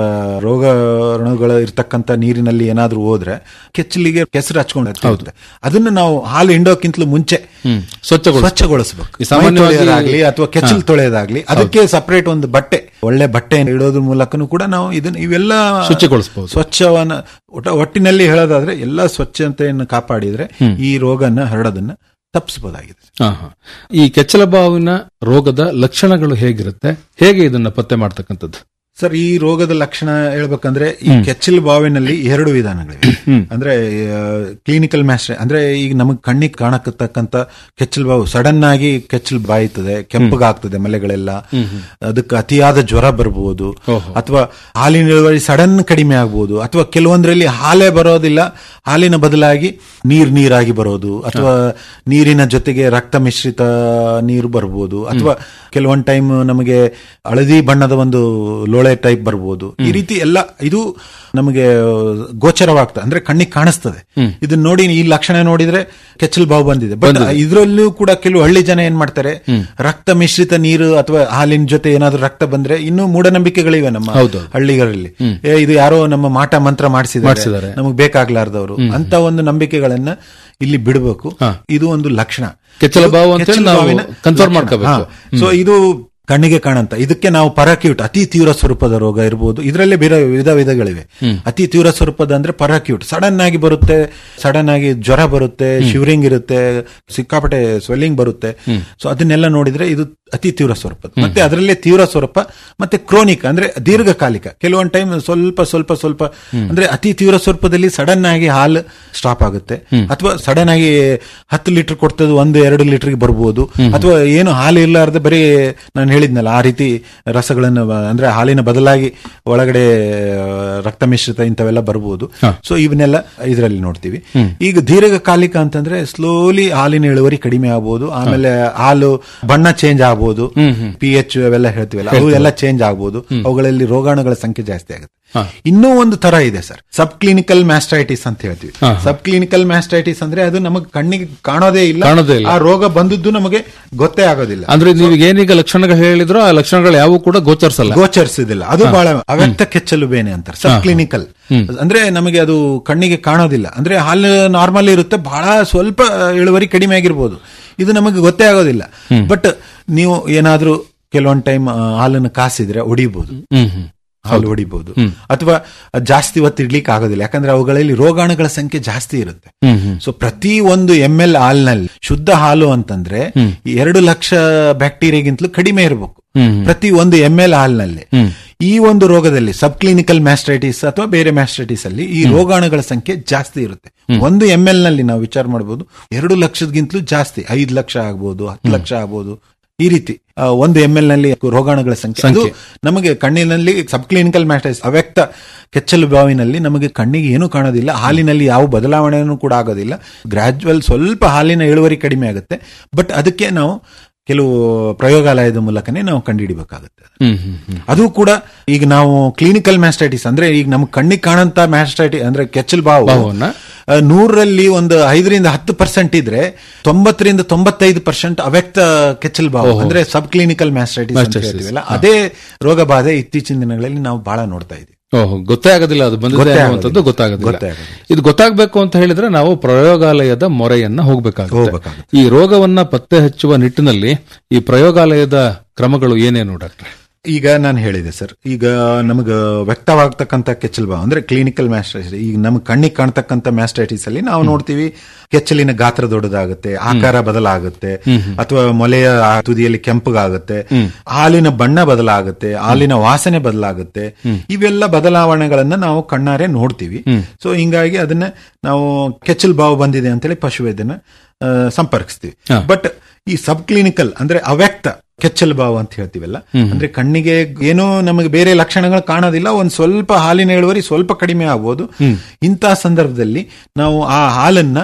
ರೋಗಾಣುಗಳು ಇರ್ತಕ್ಕಂಥ ನೀರಿನಲ್ಲಿ ಏನಾದ್ರೂ ಹೋದ್ರೆ ಕೆಚ್ಚಲಿಗೆ ಕೆಸರು ಹಚ್ಕೊಂಡು ಅದನ್ನ ನಾವು ಹಾಲು ಹಿಂಡೋಕ್ಕಿಂತಲೂ ಮುಂಚೆ ಸ್ವಚ್ಛಗೊಳಿಸ್ಬೇಕು. ಸ್ವಚ್ಛಗೊಳಿಸಬೇಕು ಈ ಸಾಮಾನ್ಯವಾಗಿ- ಆಗ್ಲಿ ಅಥವಾ ಕೆಚ್ಚಲು ತೊಳೆಯೋದಾಗ್ಲಿ ಅದಕ್ಕೆ ಸಪರೇಟ್ ಒಂದು ಬಟ್ಟೆ ಒಳ್ಳೆ ಬಟ್ಟೆ ಇಡೋದ್ರ ಮೂಲಕನೂ ಕೂಡ ನಾವು ಇದನ್ನ ಇವೆಲ್ಲ ಶುಚಿಗೊಳಿಸ್ಬೋದು. ಸ್ವಚ್ಛವನ್ನ ಒಟ್ಟ- ಒಟ್ಟಿನಲ್ಲಿ ಹೇಳೋದಾದ್ರೆ ಎಲ್ಲ ಸ್ವಚ್ಛತೆಯನ್ನು ಕಾಪಾಡಿದ್ರೆ ಈ ರೋಗನ ಹರಡೋದನ್ನ ತಪ್ಪಿಸಬಹುದಾಗಿದೆ ಹಾ, ಹಾ. ಈ ಕೆಚ್ಚಲಬಾವಿನ ರೋಗದ ಲಕ್ಷಣಗಳು ಹೇಗಿರುತ್ತೆ ಹೇಗೆ ಇದನ್ನ ಪತ್ತೆ ಮಾಡ್ತಕ್ಕಂಥದ್ದು ಸರ್ ಈ ರೋಗದ ಲಕ್ಷಣ ಹೇಳ್ಬೇಕಂದ್ರೆ ಈ ಕೆಚ್ಚಲು ಬಾವಿನಲ್ಲಿ ಎರಡು ವಿಧಾನಗಳಿವೆ ಅಂದ್ರೆ ಕ್ಲಿನಿಕಲ್ ಮ್ಯಾಸ್ಟ್ರೆ ಅಂದ್ರೆ ಈಗ ನಮಗ್ ಕಣ್ಣಿಗೆ ಕಾಣಕತಕ್ಕಂತ ಕೆಚ್ಚಲು ಬಾವು ಸಡನ್ ಆಗಿ ಕೆಚ್ಚಲು ಬಾಯ್ತದೆ ಕೆಂಪಗಾಗ್ತದೆ ಮಲೆಗಳೆಲ್ಲ ಅದಕ್ಕೆ ಅತಿಯಾದ ಜ್ವರ ಬರ್ಬೋದು ಅಥವಾ ಹಾಲಿನ ಇಳುವರಿ ಸಡನ್ ಕಡಿಮೆ ಆಗ್ಬೋದು ಅಥವಾ ಕೆಲವೊಂದ್ರಲ್ಲಿ ಹಾಲೇ ಬರೋದಿಲ್ಲ ಹಾಲಿನ ಬದಲಾಗಿ ನೀರ್ ನೀರಾಗಿ ಬರೋದು ಅಥವಾ ನೀರಿನ ಜೊತೆಗೆ ರಕ್ತ ಮಿಶ್ರಿತ ನೀರು ಬರ್ಬೋದು ಅಥವಾ ಕೆಲವೊಂದ್ ಟೈಮ್ ನಮಗೆ ಹಳದಿ ಬಣ್ಣದ ಒಂದು ಲೋಳೆ ಟೈಪ್ ಬರ್ಬೋದು ಈ ರೀತಿ ಎಲ್ಲ ಇದು ನಮಗೆ ಗೋಚರವಾಗ್ತದೆ ಅಂದ್ರೆ ಕಣ್ಣಿಗೆ ಕಾಣಿಸ್ತದೆ ಇದನ್ನ ನೋಡಿ ಈ ಲಕ್ಷಣ ನೋಡಿದ್ರೆ ಕೆಚ್ಚಲು ಬಾವು ಬಂದಿದೆ ಬಟ್ ಇದರಲ್ಲೂ ಕೂಡ ಕೆಲವು ಹಳ್ಳಿ ಜನ ಏನ್ ಮಾಡ್ತಾರೆ ರಕ್ತ ಮಿಶ್ರಿತ ನೀರು ಅಥವಾ ಹಾಲಿನ ಜೊತೆ ಏನಾದ್ರೂ ರಕ್ತ ಬಂದ್ರೆ ಇನ್ನೂ ಮೂಢನಂಬಿಕೆಗಳಿವೆ ನಮ್ಮ ಹಳ್ಳಿಗಳಲ್ಲಿ ಏ ಇದು ಯಾರೋ ನಮ್ಮ ಮಾಟ ಮಂತ್ರ ಮಾಡಿಸಿದ್ದಾರೆ ನಮಗೆ ಬೇಕಾಗ್ಲಾರ್ದವರು ಅಂತ ಒಂದು ನಂಬಿಕೆಗಳನ್ನ ಇಲ್ಲಿ ಬಿಡಬೇಕು ಇದು ಒಂದು ಲಕ್ಷಣ ಕೆಚ್ಚಲುಬಾವು ಅಂತ ಹೇಳಿ ನಾವು ಕೆಚ್ಚಲುಬಾವಿನ confirm ಲಕ್ಷಣ. ಮಾಡ್ಕೋಬೇಕು. ಹಾ. ಸೊ ಇದು ಕಣ್ಣಿಗೆ ಕಾಣಂತ ಇದಕ್ಕೆ ನಾವು ಪರಾಕ್ಯೂಟ್ ಅತಿ ತೀವ್ರ ಸ್ವರೂಪದ ರೋಗ ಇರಬಹುದು ಇದರಲ್ಲೇ ಬೇರೆ ವಿಧ ವಿಧಗಳಿವೆ ಅತಿ ತೀವ್ರ ಸ್ವರೂಪದ ಅಂದ್ರೆ ಪರಾಕ್ಯೂಟ್ ಸಡನ್ ಆಗಿ ಬರುತ್ತೆ ಸಡನ್ ಆಗಿ ಜ್ವರ ಬರುತ್ತೆ ಶಿವರಿಂಗ್ ಇರುತ್ತೆ ಸಿಕ್ಕಾಪಟ್ಟೆ ಸ್ವೆಲ್ಲಿಂಗ್ ಬರುತ್ತೆ ಸೊ ಅದನ್ನೆಲ್ಲ ನೋಡಿದ್ರೆ ಇದು ಅತಿ ತೀವ್ರ ಸ್ವರೂಪದ ಮತ್ತೆ ಅದರಲ್ಲೇ ತೀವ್ರ ಸ್ವರೂಪ ಮತ್ತೆ ಕ್ರೋನಿಕ್ ಅಂದ್ರೆ ದೀರ್ಘಕಾಲಿಕ ಕೆಲವೊಂದು ಟೈಮ್ ಸ್ವಲ್ಪ ಸ್ವಲ್ಪ ಸ್ವಲ್ಪ ಅಂದ್ರೆ ಅತಿ ತೀವ್ರ ಸ್ವರೂಪದಲ್ಲಿ ಸಡನ್ ಆಗಿ ಹಾಲು ಸ್ಟಾಪ್ ಆಗುತ್ತೆ ಅಥವಾ ಸಡನ್ ಆಗಿ ಹತ್ತು ಲೀಟರ್ ಕೊಡ್ತದೆ ಒಂದು ಎರಡು ಲೀಟರ್ಗೆ ಬರ್ಬೋದು ಅಥವಾ ಏನು ಹಾಲು ಇರ್ಲಾರ್ದೆ ಬರೀ ನಾನು ಹೇಳಿದ್ನಲ್ಲ ಆ ರೀತಿ ರಸಗಳನ್ನು ಬ- ಅಂದ್ರೆ ಹಾಲಿನ ಬದಲಾಗಿ ಒಳಗಡೆ ಆ, ರಕ್ತ ಮಿಶ್ರಿತ ಇಂಥವೆಲ್ಲ ಬರ್ಬೋದು ಸೊ ಇವನ್ನೆಲ್ಲ ಇದರಲ್ಲಿ ನೋಡ್ತೀವಿ ಈಗ ದೀರ್ಘಕಾಲಿಕ ಅಂತಂದ್ರೆ ಸ್ಲೋಲಿ ಹಾಲಿನ ಇಳುವರಿ ಕಡಿಮೆ ಆಗ್ಬೋದು ಆಮೇಲೆ ಹಾಲು ಬಣ್ಣ ಚೇಂಜ್ ಆಗ್ಬೋದು ಪಿ ಎಚ್ ಅವೆಲ್ಲ ಹೇಳ್ತೀವಲ್ಲ ಅವು ಎಲ್ಲ ಚೇಂಜ್ ಆಗ್ಬೋದು ಅವುಗಳಲ್ಲಿ ರೋಗಾಣುಗಳ ಸಂಖ್ಯೆ ಜಾಸ್ತಿ ಆಗುತ್ತೆ ಇನ್ನೂ ಒಂದು ತರ ಇದೆ ಸರ್ ಸಬ್ ಕ್ಲಿನಿಕಲ್ ಮ್ಯಾಸ್ಟ್ರೈಟಿಸ್ ಅಂತ ಹೇಳ್ತೀವಿ ಸಬ್ ಕ್ಲಿನಿಕಲ್ ಮ್ಯಾಸ್ಟ್ರೈಟಿಸ್ ಅಂದ್ರೆ ಅದು ನಮಗೆ ಕಣ್ಣಿಗೆ ಕಾಣೋದೇ ಇಲ್ಲ ಕಾಣೋದೇ ಇಲ್ಲ. ಆ ರೋಗ ಬಂದದ್ದು ನಮಗೆ ಗೊತ್ತೇ ಆಗೋದಿಲ್ಲ ಅಂದ್ರೆ ನೀವು ಏನೀಗ ಲಕ್ಷಣಗಳು ಹೇಳಿದ್ರೋ ಆ ಲಕ್ಷಣಗಳು ಯಾವು ಕೂಡ ಗೋಚರಿಸಲ್ಲ ಗೋಚರಿಸುದಿಲ್ಲ ಅದು ಬಹಳ ಅವ್ಯಕ್ತ ಕೆಚ್ಚಲು ಬೇನೆ ಅಂತಾರೆ ಸಬ್ ಕ್ಲಿನಿಕಲ್ ಅಂದ್ರೆ ನಮಗೆ ಅದು ಕಣ್ಣಿಗೆ ಕಾಣೋದಿಲ್ಲ ಅಂದ್ರೆ ಹಾಲು ನಾರ್ಮಲ್ ಇರುತ್ತೆ ಬಹಳ ಸ್ವಲ್ಪ ಇಳುವರಿ ಕಡಿಮೆ ಆಗಿರ್ಬೋದು ಇದು ನಮಗೆ ಗೊತ್ತೇ ಆಗೋದಿಲ್ಲ ಬಟ್ ನೀವು ಏನಾದ್ರೂ ಕೆಲವೊಂದ್ ಟೈಮ್ ಹಾಲನ್ನು ಕಾಸಿದ್ರೆ ಹೊಡಿಬಹುದು ಹ್ಮ್ ಹ್ಮ್ ಹಾಲು ಹೊಡಿಬಹುದು ಅಥವಾ ಜಾಸ್ತಿ ಹೊತ್ತು ಇಡ್ಲಿಕ್ಕೆ ಆಗೋದಿಲ್ಲ ಯಾಕಂದ್ರೆ ಅವುಗಳಲ್ಲಿ ರೋಗಾಣುಗಳ ಸಂಖ್ಯೆ ಜಾಸ್ತಿ ಇರುತ್ತೆ ಸೊ ಪ್ರತಿ ಒಂದು ಎಂ ಎಲ್ ಹಾಲ್ನಲ್ಲಿ ಶುದ್ಧ ಹಾಲು ಅಂತಂದ್ರೆ ಎರಡು ಲಕ್ಷ ಬ್ಯಾಕ್ಟೀರಿಯಾಗಿಂತಲೂ ಕಡಿಮೆ ಇರಬೇಕು ಪ್ರತಿ ಒಂದು ಎಂ ಎಲ್ ಹಾಲ್ನಲ್ಲಿ ಈ ಒಂದು ರೋಗದಲ್ಲಿ ಸಬ್ ಕ್ಲಿನಿಕಲ್ ಮ್ಯಾಸ್ಟ್ರೈಟಿಸ್ ಅಥವಾ ಬೇರೆ ಮ್ಯಾಸ್ಟ್ರೈಟಿಸ್ ಅಲ್ಲಿ ಈ ರೋಗಾಣುಗಳ ಸಂಖ್ಯೆ ಜಾಸ್ತಿ ಇರುತ್ತೆ ಒಂದು ಎಂ ಎಲ್ ನಲ್ಲಿ ನಾವು ವಿಚಾರ ಮಾಡಬಹುದು ಎರಡು ಲಕ್ಷದಗಿಂತಲೂ ಜಾಸ್ತಿ ಐದು ಲಕ್ಷ ಆಗ್ಬೋದು ಹತ್ತು ಲಕ್ಷ ಆಗ್ಬೋದು ಈ ರೀತಿ ಆ, ಒಂದು ಎಂ ಎಲ್ ನಲ್ಲಿ ರೋಗಾಣುಗಳ ಸಂಖ್ಯೆ ಅದು ನಮಗೆ ಕಣ್ಣಿನಲ್ಲಿ ಸಬ್ ಕ್ಲಿನಿಕಲ್ ಮ್ಯಾಸ್ಟೈಸ್ ಅವ್ಯಕ್ತ ಕೆಚ್ಚಲು ಬಾವಿನಲ್ಲಿ ನಮಗೆ ಕಣ್ಣಿಗೆ ಏನೂ ಕಾಣೋದಿಲ್ಲ ಹಾಲಿನಲ್ಲಿ ಯಾವ ಬದಲಾವಣೆಯೂ ಕೂಡ ಆಗೋದಿಲ್ಲ ಗ್ರಾಜುವಲ್ ಸ್ವಲ್ಪ ಹಾಲಿನ ಇಳುವರಿ ಕಡಿಮೆ ಆಗುತ್ತೆ ಬಟ್ ಅದಕ್ಕೆ ನಾವು ಕೆಲವು ಪ್ರಯೋಗಾಲಯದ ಮೂಲಕನೇ ನಾವು ಕಂಡುಹಿಡಿಬೇಕಾಗುತ್ತೆ ಹ್ಮ್ ಹ್ಮ್ ಹ್ಮ್ ಅದು ಕೂಡ ಈಗ ನಾವು ಕ್ಲಿನಿಕಲ್ ಮ್ಯಾಸ್ಟೈಟಿಸ್ ಅಂದ್ರೆ ಈಗ ನಮ್ಗೆ ಕಣ್ಣಿಗೆ ಕಾಣಂತ ಮ್ಯಾಸ್ಟೈಟಿಸ್ ಅಂದ್ರೆ ಕೆಚ್ಚಲು ಬಾವು ಬಾವನ್ನ? ಆ, ನೂರರಲ್ಲಿ ಒಂದು ಐದರಿಂದ ಹತ್ತು ಪರ್ಸೆಂಟ್ ಇದ್ರೆ ತೊಂಬತ್ತರಿಂದ ತೊಂಬತ್ತೈದು ಪರ್ಸೆಂಟ್ ಅವ್ಯಕ್ತ ಕೆಚ್ಚಲು ಬಾವು ಅಂದ್ರೆ ಸಬ್ ಕ್ಲಿನಿಕಲ್ ಮ್ಯಾಸ್ಟೈಟಿಸ್ ಅಂತ Mastitis. ಹೇಳ್ತೀವಲ್ಲ ಅದೇ ರೋಗ ಬಾಧೆ ಇತ್ತೀಚಿನ ದಿನಗಳಲ್ಲಿ ನಾವು ಬಹಳ ನೋಡ್ತಾ ಇದ್ದೀವಿ ಓಹೋ ಗೊತ್ತೇ ಆಗೋದಿಲ್ಲ ಅದು ಬಂದಿದೆ ಗೊತ್ತೇ ಅನ್ನುವಂಥದ್ದು ಆಗೋದಿಲ್ಲ. ಗೊತ್ತಾಗೋದಿಲ್ಲ ಗೊತ್ತೇ ಆಗೋದಿಲ್ಲ. ಇದು ಗೊತ್ತಾಗಬೇಕು ಅಂತ ಹೇಳಿದ್ರೆ ನಾವು ಪ್ರಯೋಗಾಲಯದ ಮೊರೆಯನ್ನ ಹೋಗ್ಬೇಕಾಗುತ್ತೆ ಹೋಗ್ಬೇಕಾಗುತ್ತೆ. ಈ ರೋಗವನ್ನ ಪತ್ತೆ ಹಚ್ಚುವ ನಿಟ್ಟಿನಲ್ಲಿ ಈ ಪ್ರಯೋಗಾಲಯದ ಕ್ರಮಗಳು ಏನೇನು ಡಾಕ್ಟ್ರೆ ಈಗ ನಾನು ಹೇಳಿದೆ ಸರ್ ಈಗ ನಮಗ ವ್ಯಕ್ತವಾಗ್ತಕ್ಕಂಥ ಕೆಚ್ಚಲು ಬಾವು ಅಂದ್ರೆ ಕ್ಲಿನಿಕಲ್ ಮ್ಯಾಸ್ಟೈಟಿಸ್ ಈಗ ನಮ್ಗೆ ಕಣ್ಣಿಗೆ ಕಾಣ್ತಕ್ಕಂಥ ಮ್ಯಾಸ್ಟೈಟಿಸ್ ಅಲ್ಲಿ ನಾವು ನೋಡ್ತೀವಿ ಕೆಚ್ಚಲಿನ ಗಾತ್ರ ದೊಡ್ಡದಾಗುತ್ತೆ ಆಕಾರ ಬದಲಾಗುತ್ತೆ ಅಥವಾ ಮೊಲೆಯ ಆ ತುದಿಯಲ್ಲಿ ಕೆಂಪಗಾಗುತ್ತೆ ಹಾಲಿನ ಬಣ್ಣ ಬದಲಾಗುತ್ತೆ ಹಾಲಿನ ವಾಸನೆ ಬದಲಾಗುತ್ತೆ ಇವೆಲ್ಲ ಬದಲಾವಣೆಗಳನ್ನ ನಾವು ಕಣ್ಣಾರೆ ನೋಡ್ತೀವಿ ಸೊ ಹಿಂಗಾಗಿ ಅದನ್ನ ನಾವು ಕೆಚ್ಚಲು ಬಾವು ಬಂದಿದೆ ಅಂತೇಳಿ ಪಶುವೈದ್ಯನ ಆ, ಸಂಪರ್ಕಿಸ್ತೀವಿ ಬಟ್ ಈ ಸಬ್ ಕ್ಲಿನಿಕಲ್ ಅಂದ್ರೆ ಅವ್ಯಕ್ತ ಕೆಚ್ಚಲು ಬಾವು ಅಂತ ಹೇಳ್ತೀವಲ್ಲ ಅಂದ್ರೆ ಕಣ್ಣಿಗೆ ಏನೋ ನಮಗೆ ಬೇರೆ ಲಕ್ಷಣಗಳು ಕಾಣೋದಿಲ್ಲ ಒಂದ್ ಸ್ವಲ್ಪ ಹಾಲಿನ ಇಳುವರಿ ಸ್ವಲ್ಪ ಕಡಿಮೆ ಆಗ್ಬೋದು ಇಂತಹ ಸಂದರ್ಭದಲ್ಲಿ ನಾವು ಆ ಹಾಲನ್ನ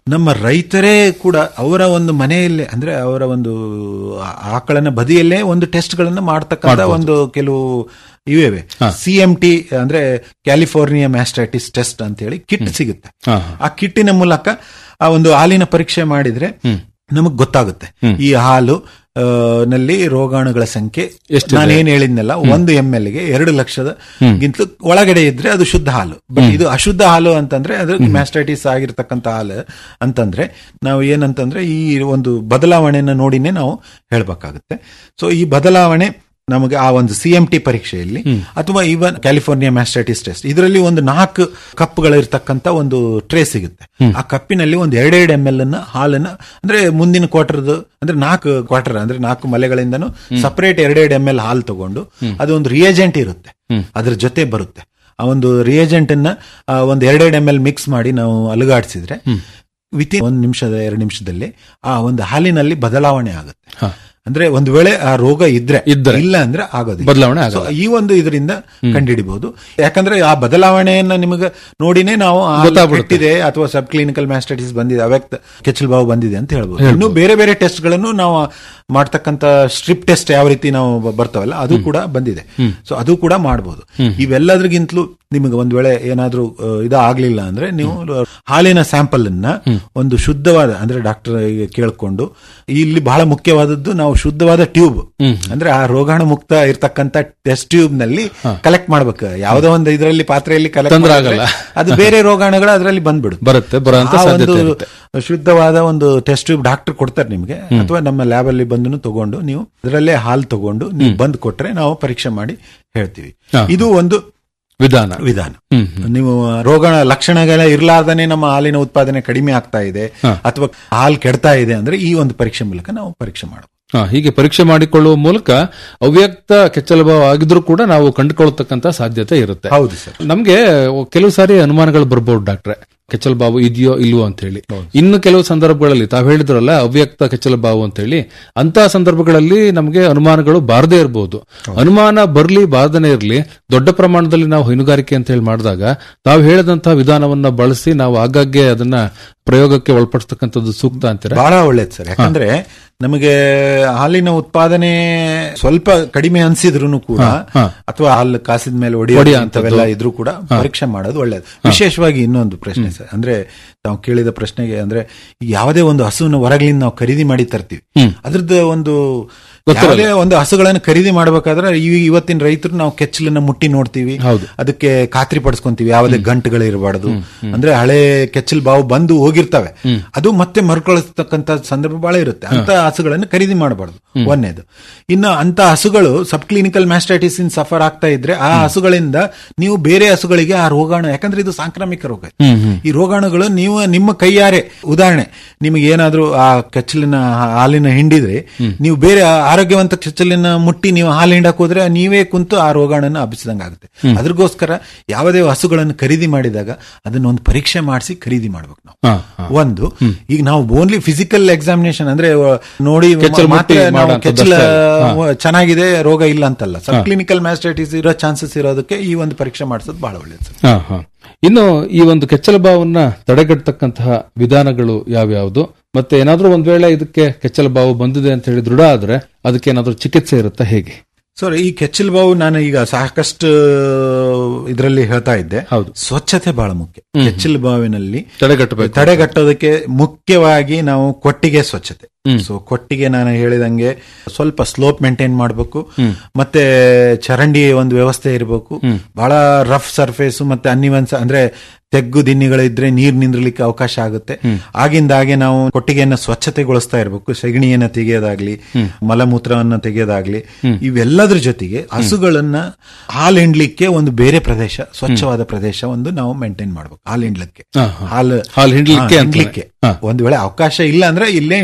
ನಮ್ಮ ರೈತರೇ ಕೂಡ ಅವರ ಒಂದು ಮನೆಯಲ್ಲೇ ಅಂದ್ರೆ ಅವರ ಒಂದು ಆ- ಆಕಳನ ಬದಿಯಲ್ಲೇ ಒಂದು ಟೆಸ್ಟ್ ಗಳನ್ನ ಮಾಡ್ತಕ್ಕಂಥ ಒಂದು ಕೆಲವು ಇವೆ ಸಿ ಎಂ ಟಿ ಅಂದ್ರೆ ಕ್ಯಾಲಿಫೋರ್ನಿಯಾ ಮ್ಯಾಸ್ಟ್ರೈಟಿಸ್ ಟೆಸ್ಟ್ ಅಂತ ಹೇಳಿ ಕಿಟ್ ಸಿಗುತ್ತೆ ಹಾ, ಆ ಕಿಟ್ಟಿನ ಮೂಲಕ ಆ ಒಂದು ಹಾಲಿನ ಪರೀಕ್ಷೆ ಮಾಡಿದ್ರೆ ನಮಗ್ ಗೊತ್ತಾಗುತ್ತೆ ಈ ಹಾಲು ಆ, ನಲ್ಲಿ ರೋಗಾಣುಗಳ ಸಂಖ್ಯೆ ಎಷ್ಟಿದೆ? ನಾನೇನ್ ಹೇಳಿದ್ನಲ್ಲ ಒಂದು ಎಂ ಎಲ್ ಗೆ ಎರಡು ಲಕ್ಷದ ಗಿಂತಲೂ ಒಳಗಡೆ ಇದ್ರೆ ಅದು ಶುದ್ಧ ಹಾಲು ಬಟ್ ಇದು ಅಶುದ್ಧ ಹಾಲು ಅಂತಂದ್ರೆ ಅದು ಮ್ಯಾಸ್ಟೈಟಿಸ್ ಆಗಿರ್ತಕ್ಕಂಥ ಹಾಲು ಅಂತಂದ್ರೆ ನಾವು ಏನಂತಂದ್ರೆ ಈ ಒಂದು ಬದಲಾವಣೆಯನ್ನ ನೋಡಿನೇ ನಾವು ಹೇಳ್ಬೇಕಾಗುತ್ತೆ ಸೊ ಈ ಬದಲಾವಣೆ ನಮಗೆ ಆ ಒಂದು ಸಿ ಎಂ ಟಿ ಪರೀಕ್ಷೆಯಲ್ಲಿ ಅಥವಾ ಇವನ್ ಕ್ಯಾಲಿಫೋರ್ನಿಯಾ ಮ್ಯಾಸ್ಟೈಟಿಸ್ ಟೆಸ್ಟ್ ಇದರಲ್ಲಿ ಒಂದು ನಾಲ್ಕು ಕಪ್ಗಳಿರ್ತಕ್ಕಂಥ ಒಂದು ಟ್ರೇ ಸಿಗುತ್ತೆ ಆ ಕಪ್ಪಿನಲ್ಲಿ ಒಂದು ಎರಡೆರಡು ಎಂ ಎಲ್ ಅನ್ನ ಹಾಲನ್ನ ಅಂದ್ರೆ ಮುಂದಿನ ಕ್ವಾರ್ಟರ್ದು ಅಂದ್ರೆ ನಾಲ್ಕು ಕ್ವಾರ್ಟರ್ ಅಂದ್ರೆ ನಾಲ್ಕು ಮಲೆಗಳಿಂದನೂ ಸಪರೇಟ್ ಎರಡೆರಡು ಎಂ ಎಲ್ ಹಾಲು ತಗೊಂಡು ಅದು ಒಂದು ರಿಯೇಜೆಂಟ್ ಇರುತ್ತೆ ಅದ್ರ ಜೊತೆ ಬರುತ್ತೆ ಆ ಒಂದು ರಿಯೇಜೆಂಟ್ ಅನ್ನ ಆ, ಒಂದು ಎರಡೆರಡು ಎಂ ಎಲ್ ಮಿಕ್ಸ್ ಮಾಡಿ ನಾವು ಅಲುಗಾಡಿಸಿದ್ರೆ ವಿತಿನ್ ಒಂದು ನಿಮಿಷದ ಎರಡು ನಿಮಿಷದಲ್ಲಿ ಆ ಒಂದು ಹಾಲಿನಲ್ಲಿ ಬದಲಾವಣೆ ಆಗುತ್ತೆ ಅಂದ್ರೆ ಒಂದು ವೇಳೆ ಆ ರೋಗ ಇದ್ರೆ ಇದ್ರೆ. ಇಲ್ಲ ಅಂದ್ರೆ ಆಗೋದಿಲ್ಲ ಬದಲಾವಣೆ So, ಆಗಲ್ಲ. ಈ ಒಂದು ಇದರಿಂದ ಕಂಡುಹಿಡಿಬಹುದು ಯಾಕಂದ್ರೆ ಆ ಬದಲಾವಣೆಯನ್ನ ನಿಮಗೆ ನೋಡಿನೇ ನಾವು ಆ ಗೊತ್ತಾಗ್ಬಿಡುತ್ತೆ. ಕೆಟ್ಟಿದೆ ಅಥವಾ ಸಬ್ ಕ್ಲಿನಿಕಲ್ ಮ್ಯಾಸ್ಟೈಟಿಸ್ ಬಂದಿದೆ ಅವ್ಯಕ್ತ ಕೆಚ್ಚಲು ಬಾವು ಬಂದಿದೆ ಅಂತ ಹೇಳ್ಬೋದು ಇನ್ನು ಬೇರೆ ಬೇರೆ ಟೆಸ್ಟ್ ಗಳನ್ನು ನಾವು ಮಾಡ್ತಕ್ಕಂತ ಸ್ಟ್ರಿಪ್ ಟೆಸ್ಟ್ ಯಾವ ರೀತಿ ನಾವು ಬ- ಬರ್ತಾವಲ್ಲ ಅದು ಕೂಡ ಬಂದಿದೆ ಸೊ ಅದು ಕೂಡ ಮಾಡಬಹುದು ಇವೆಲ್ಲದ್ರಿಗಿಂತಲೂ ನಿಮಗೆ ಒಂದ್ ವೇಳೆ ಏನಾದ್ರೂ ಆ, ಇದು ಆಗ್ಲಿಲ್ಲ ಅಂದ್ರೆ ನೀವು ಹಾಲಿನ ಸ್ಯಾಂಪಲ್ ಅನ್ನ ಒಂದು ಶುದ್ಧವಾದ ಅಂದ್ರೆ ಡಾಕ್ಟರ್ ಕೇಳ್ಕೊಂಡು ಇಲ್ಲಿ ಬಹಳ ಮುಖ್ಯವಾದದ್ದು ನಾವು ಶುದ್ಧವಾದ ಟ್ಯೂಬ್ ಅಂದ್ರೆ ಆ ರೋಗಾಣು ಮುಕ್ತ ಇರ್ತಕ್ಕಂತ ಟೆಸ್ಟ್ ಟ್ಯೂಬ್ ನಲ್ಲಿ ಕಲೆಕ್ಟ್ ಮಾಡ್ಬೇಕು ಯಾವ್ದೋ ಒಂದು ಇದರಲ್ಲಿ ಪಾತ್ರೆಯಲ್ಲಿ ಕಲೆಕ್ಟ್ ತೊಂದ್ರೆ ಆಗಲ್ಲ. ಅದು ಬೇರೆ ರೋಗಾಣುಗಳು ಅದರಲ್ಲಿ ಬಂದ್ಬಿಡುತ್ತೆ ಬರುತ್ತೆ, ಬರೋಂಥ ಆ ಸಾಧ್ಯತೆ ಒಂದು ಇರುತ್ತೆ. ಶುದ್ಧವಾದ ಒಂದು ಟೆಸ್ಟ್ ಟ್ಯೂಬ್ ಡಾಕ್ಟರ್ ಕೊಡ್ತಾರೆ ನಿಮಗೆ ಅಥವಾ ನಮ್ಮ ಲ್ಯಾಬ್ ಅಲ್ಲಿ ಬಂದು ತಗೊಂಡು ನೀವು ಅದರಲ್ಲೇ ಹಾಲು ತಗೊಂಡು ನೀವು ಬಂದ್ ಕೊಟ್ರೆ ನಾವು ಪರೀಕ್ಷೆ ಮಾಡಿ ಹೇಳ್ತೀವಿ ಹಾ. ಇದು ಒಂದು ವಿಧಾನ ವಿಧಾನ ನೀವು ರೋಗ ಲಕ್ಷಣಗಳ ಇರ್ಲಾರ್ದನೆ ನಮ್ಮ ಹಾಲಿನ ಉತ್ಪಾದನೆ ಕಡಿಮೆ ಆಗ್ತಾ ಇದೆ ಅಥವಾ ಹಾಲು ಕೆಡ್ತಾ ಇದೆ ಅಂದ್ರೆ ಈ ಒಂದು ಪರೀಕ್ಷೆ ಮೂಲಕ ನಾವು ಪರೀಕ್ಷೆ ಮಾಡಬಹುದು ಹಾ, ಹೀಗೆ ಪರೀಕ್ಷೆ ಮಾಡಿಕೊಳ್ಳುವ ಮೂಲಕ ಅವ್ಯಕ್ತ ಕೆಚ್ಚಲಭಾವ ಆಗಿದ್ರೂ ಕೂಡ ನಾವು ಕಂಡುಕೊಳ್ಳತಕ್ಕಂತ ಸಾಧ್ಯತೆ ಇರುತ್ತೆ ಹೌದು ಸರ್ ನಮ್ಗೆ ಕೆಲವು ಸಾರಿ ಅನುಮಾನಗಳು ಬರ್ಬೋದು ಡಾಕ್ಟ್ರೆ ಕೆಚ್ಚಲ ಬಾವು ಇದೆಯೋ ಇಲ್ವೋ ಅಂತ ಹೇಳಿ ಇನ್ನು ಕೆಲವು ಸಂದರ್ಭಗಳಲ್ಲಿ ತಾವು ಹೇಳಿದ್ರಲ್ಲ ಅವ್ಯಕ್ತ ಕೆಚ್ಚಲ ಬಾವು ಅಂತ ಹೇಳಿ ಅಂತ ಸಂದರ್ಭಗಳಲ್ಲಿ ನಮಗೆ ಅನುಮಾನಗಳು ಬಾರದೇ ಇರಬಹುದು ಅನುಮಾನ ಬರ್ಲಿ ಬಾರದೇ ಇರಲಿ ದೊಡ್ಡ ಪ್ರಮಾಣದಲ್ಲಿ ನಾವು ಹೈನುಗಾರಿಕೆ ಅಂತ ಹೇಳಿ ಮಾಡಿದಾಗ ತಾವು ಹೇಳಿದಂತಹ ವಿಧಾನವನ್ನ ಬಳಸಿ ನಾವು ಆಗಾಗ್ಗೆ ಅದನ್ನ ಪ್ರಯೋಗಕ್ಕೆ ಒಳಪಡಿಸ್ತಕ್ಕಂಥದ್ದು ಸೂಕ್ತ ಅಂತೀರಾ ಬಹಳ ಒಳ್ಳೇದು ಸರ್ ಯಾಕಂದ್ರೆ ನಮಗೆ ಹಾಲಿನ ಉತ್ಪಾದನೆ ಸ್ವಲ್ಪ ಕಡಿಮೆ ಅನ್ಸಿದ್ರು ಕೂಡ ಅಥವಾ ಹಾಲು ಕಾಸಿದ ಮೇಲೆ ಒಡೆಯ ಅಂತವೆಲ್ಲ ಇದ್ರೂ ಕೂಡ ಪರೀಕ್ಷೆ ಮಾಡೋದು ಒಳ್ಳೇದು ವಿಶೇಷವಾಗಿ ಇನ್ನೊಂದು ಪ್ರಶ್ನೆ ಸರ್ ಅಂದ್ರೆ ನಾವು ಕೇಳಿದ ಪ್ರಶ್ನೆಗೆ ಅಂದ್ರೆ ಈಗ ಯಾವುದೇ ಒಂದು ಹಸುವನ್ನು ಹೊರಗಲಿಂದ ನಾವು ಖರೀದಿ ಮಾಡಿ ತರ್ತೀವಿ ಅದ್ರದ್ದು ಒಂದು ಯಾವುದೇ ಒಂದು ಹಸುಗಳನ್ನು ಖರೀದಿ ಮಾಡ್ಬೇಕಾದ್ರೆ ಈ ಇವತ್ತಿನ ರೈತರು ನಾವು ಕೆಚ್ಚಲನ್ನ ಮುಟ್ಟಿ ನೋಡ್ತೀವಿ ಹೌದು. ಅದಕ್ಕೆ ಖಾತ್ರಿ ಪಡಿಸ್ಕೊಂತೀವಿ ಯಾವುದೇ ಗಂಟುಗಳು ಇರಬಾರ್ದು ಅಂದ್ರೆ ಹಳೆ ಕೆಚ್ಚಲ್ ಬಾವು ಬಂದು ಹೋಗಿರ್ತವೆ ಅದು ಮತ್ತೆ ಮರುಕಳಿಸ್ತಕ್ಕಂತ ಸಂದರ್ಭ ಬಹಳ ಇರುತ್ತೆ ಅಂತ ಹಸುಗಳನ್ನು ಖರೀದಿ ಮಾಡಬಾರ್ದು ಒಂದೇದು ಇನ್ನು ಅಂತ ಹಸುಗಳು ಸಬ್ ಕ್ಲಿನಿಕಲ್ ಮ್ಯಾಸ್ಟೈಟಿಸ್ ಇನ್ ಸಫರ್ ಆಗ್ತಾ ಇದ್ರೆ ಆ ಹಸುಗಳಿಂದ ನೀವು ಬೇರೆ ಹಸುಗಳಿಗೆ ಆ ರೋಗಾಣು ಯಾಕಂದ್ರೆ ಇದು ಸಾಂಕ್ರಾಮಿಕ ರೋಗ ಈ ರೋಗಾಣುಗಳು ನೀವು ನಿಮ್ಮ ಕೈಯಾರೆ ಉದಾಹರಣೆ ನಿಮಗೆ ಏನಾದ್ರೂ ಆ ಕೆಚ್ಚಲಿನ ಹಾಲಿನ ಹಿಂಡಿದ್ರೆ ನೀವು ಬೇರೆ ಆರೋಗ್ಯವಂತ ಕೆಚ್ಚಲಿನ ಮುಟ್ಟಿ ನೀವು ಹಾಲು ಹಿಂಡಕ್ ಹೋದ್ರೆ ನೀವೇ ಕುಂತು ಆ ರೋಗಾಣನ್ನು ಹಬ್ಬಿಸಿದಂಗೆ ಆಗುತ್ತೆ ಅದ್ರಗೋಸ್ಕರ ಯಾವುದೇ ಹಸುಗಳನ್ನು ಖರೀದಿ ಮಾಡಿದಾಗ ಅದನ್ನ ಒಂದು ಪರೀಕ್ಷೆ ಮಾಡಿಸಿ ಖರೀದಿ ಮಾಡ್ಬೇಕು ನಾವು ಹಾ, ಹಾ. ಒಂದು ಈಗ ನಾವು ಓನ್ಲಿ ಫಿಸಿಕಲ್ ಎಕ್ಸಾಮಿನೇಷನ್ ಅಂದ್ರೆ ಅಹ್, ನೋಡಿ ಕೆಚ್ಚಲು ಮಾತ್ರ ಮುಟ್ಟಿ ನಾವು ಮಾಡೋಂಥದ್ದು ಕೆಚ್ಚಲ ಅಷ್ಟೇ. ಚೆನ್ನಾಗಿದೆ ರೋಗ ಇಲ್ಲ ಅಂತಲ್ಲ ಸಬ್ ಕ್ಲಿನಿಕಲ್ ಮ್ಯಾಸ್ಟೈಟಿಸ್ ಇರೋ ಚಾನ್ಸಸ್ ಇರೋದಕ್ಕೆ ಈ ಒಂದು ಪರೀಕ್ಷೆ ಮಾಡಿಸೋದು ಬಹಳ ಒಳ್ಳೇದು ಸರ್ ಹಾ, ಹಾ. ಇನ್ನು ಈ ಒಂದು ಕೆಚ್ಚಲ ಬಾವನ್ನ ತಡೆಗಟ್ಟತಕ್ಕಂತಹ ವಿಧಾನಗಳು ಯಾವ್ಯಾವುದು ಮತ್ತೆ ಏನಾದ್ರೂ ಒಂದ್ ವೇಳೆ ಇದಕ್ಕೆ ಕೆಚ್ಚಲ ಬಾವು ಬಂದಿದೆ ಅಂತ ಹೇಳಿ ದೃಢ ಆದ್ರೆ ಅದಕ್ಕೆ ಏನಾದ್ರೂ ಚಿಕಿತ್ಸೆ ಇರುತ್ತಾ ಹೇಗೆ ಸರ್ ಈ ಕೆಚ್ಚಲ್ ಬಾವು ನಾನು ಈಗ ಸಾಕಷ್ಟು ಇದರಲ್ಲಿ ಹೇಳ್ತಾ ಇದ್ದೆ ಹೌದು. ಸ್ವಚ್ಛತೆ ಬಹಳ ಮುಖ್ಯ ಕೆಚ್ಚಲ್ ಬಾವಿನಲ್ಲಿ ತಡೆಗಟ್ಟಬೇಕು ತಡೆಗಟ್ಟೋದಕ್ಕೆ ಮುಖ್ಯವಾಗಿ ನಾವು ಕೊಟ್ಟಿಗೆ ಸ್ವಚ್ಛತೆ ಸೊ ಕೊಟ್ಟಿಗೆ ನಾನು ಹೇಳಿದಂಗೆ ಸ್ವಲ್ಪ ಸ್ಲೋಪ್ ಮೇಂಟೈನ್ ಮಾಡಬೇಕು ಮತ್ತೆ ಚರಂಡಿ ಒಂದು ವ್ಯವಸ್ಥೆ ಇರಬೇಕು ಬಹಳ ರಫ್ ಸರ್ಫೇಸ್ ಮತ್ತೆ ಅನ್ನಿವನ್ಸ್ ಅಂದ್ರೆ ತೆಗ್ಗು ದಿನ್ನಿಗಳಿದ್ರೆ ನೀರ್ ನಿಂದ್ರಲಿಕ್ಕೆ ಅವಕಾಶ ಆಗುತ್ತೆ ಆಗಿಂದಾಗೆ ನಾವು ಕೊಟ್ಟಿಗೆಯನ್ನ ಸ್ವಚ್ಛತೆಗೊಳಿಸ್ತಾ ಇರಬೇಕು ಸೆಗಣಿಯನ್ನ ತೆಗೆಯೋದಾಗ್ಲಿ ಮಲಮೂತ್ರವನ್ನ ತೆಗೆಯೋದಾಗ್ಲಿ ಇವೆಲ್ಲದ್ರ ಜೊತೆಗೆ ಹಸುಗಳನ್ನ ಹಾಲು ಹಿಂಡ್ಲಿಕ್ಕೆ ಒಂದು ಬೇರೆ ಪ್ರದೇಶ ಸ್ವಚ್ಛವಾದ ಪ್ರದೇಶ ಒಂದು ನಾವು ಮೇಂಟೈನ್ ಮಾಡ್ಬೇಕು ಹಾಲು ಹಿಂಡ್ಲಿಕ್ಕೆ ಹಾ, ಹಾ. ಹಾಲು ಹಾಲು ಹಿಂಡ್ಲಿಕ್ಕೆ ಹಾ, ಅಂತಾನೆ. ಹಿಂಡ್ಲಿಕ್ಕೆ ಹಾ. ಒಂದ್ ವೇಳೆ ಅವಕಾಶ ಇಲ್ಲ ಅಂದ್ರೆ ಇಲ್ಲೇ ಹಿಂಡಬಹುದು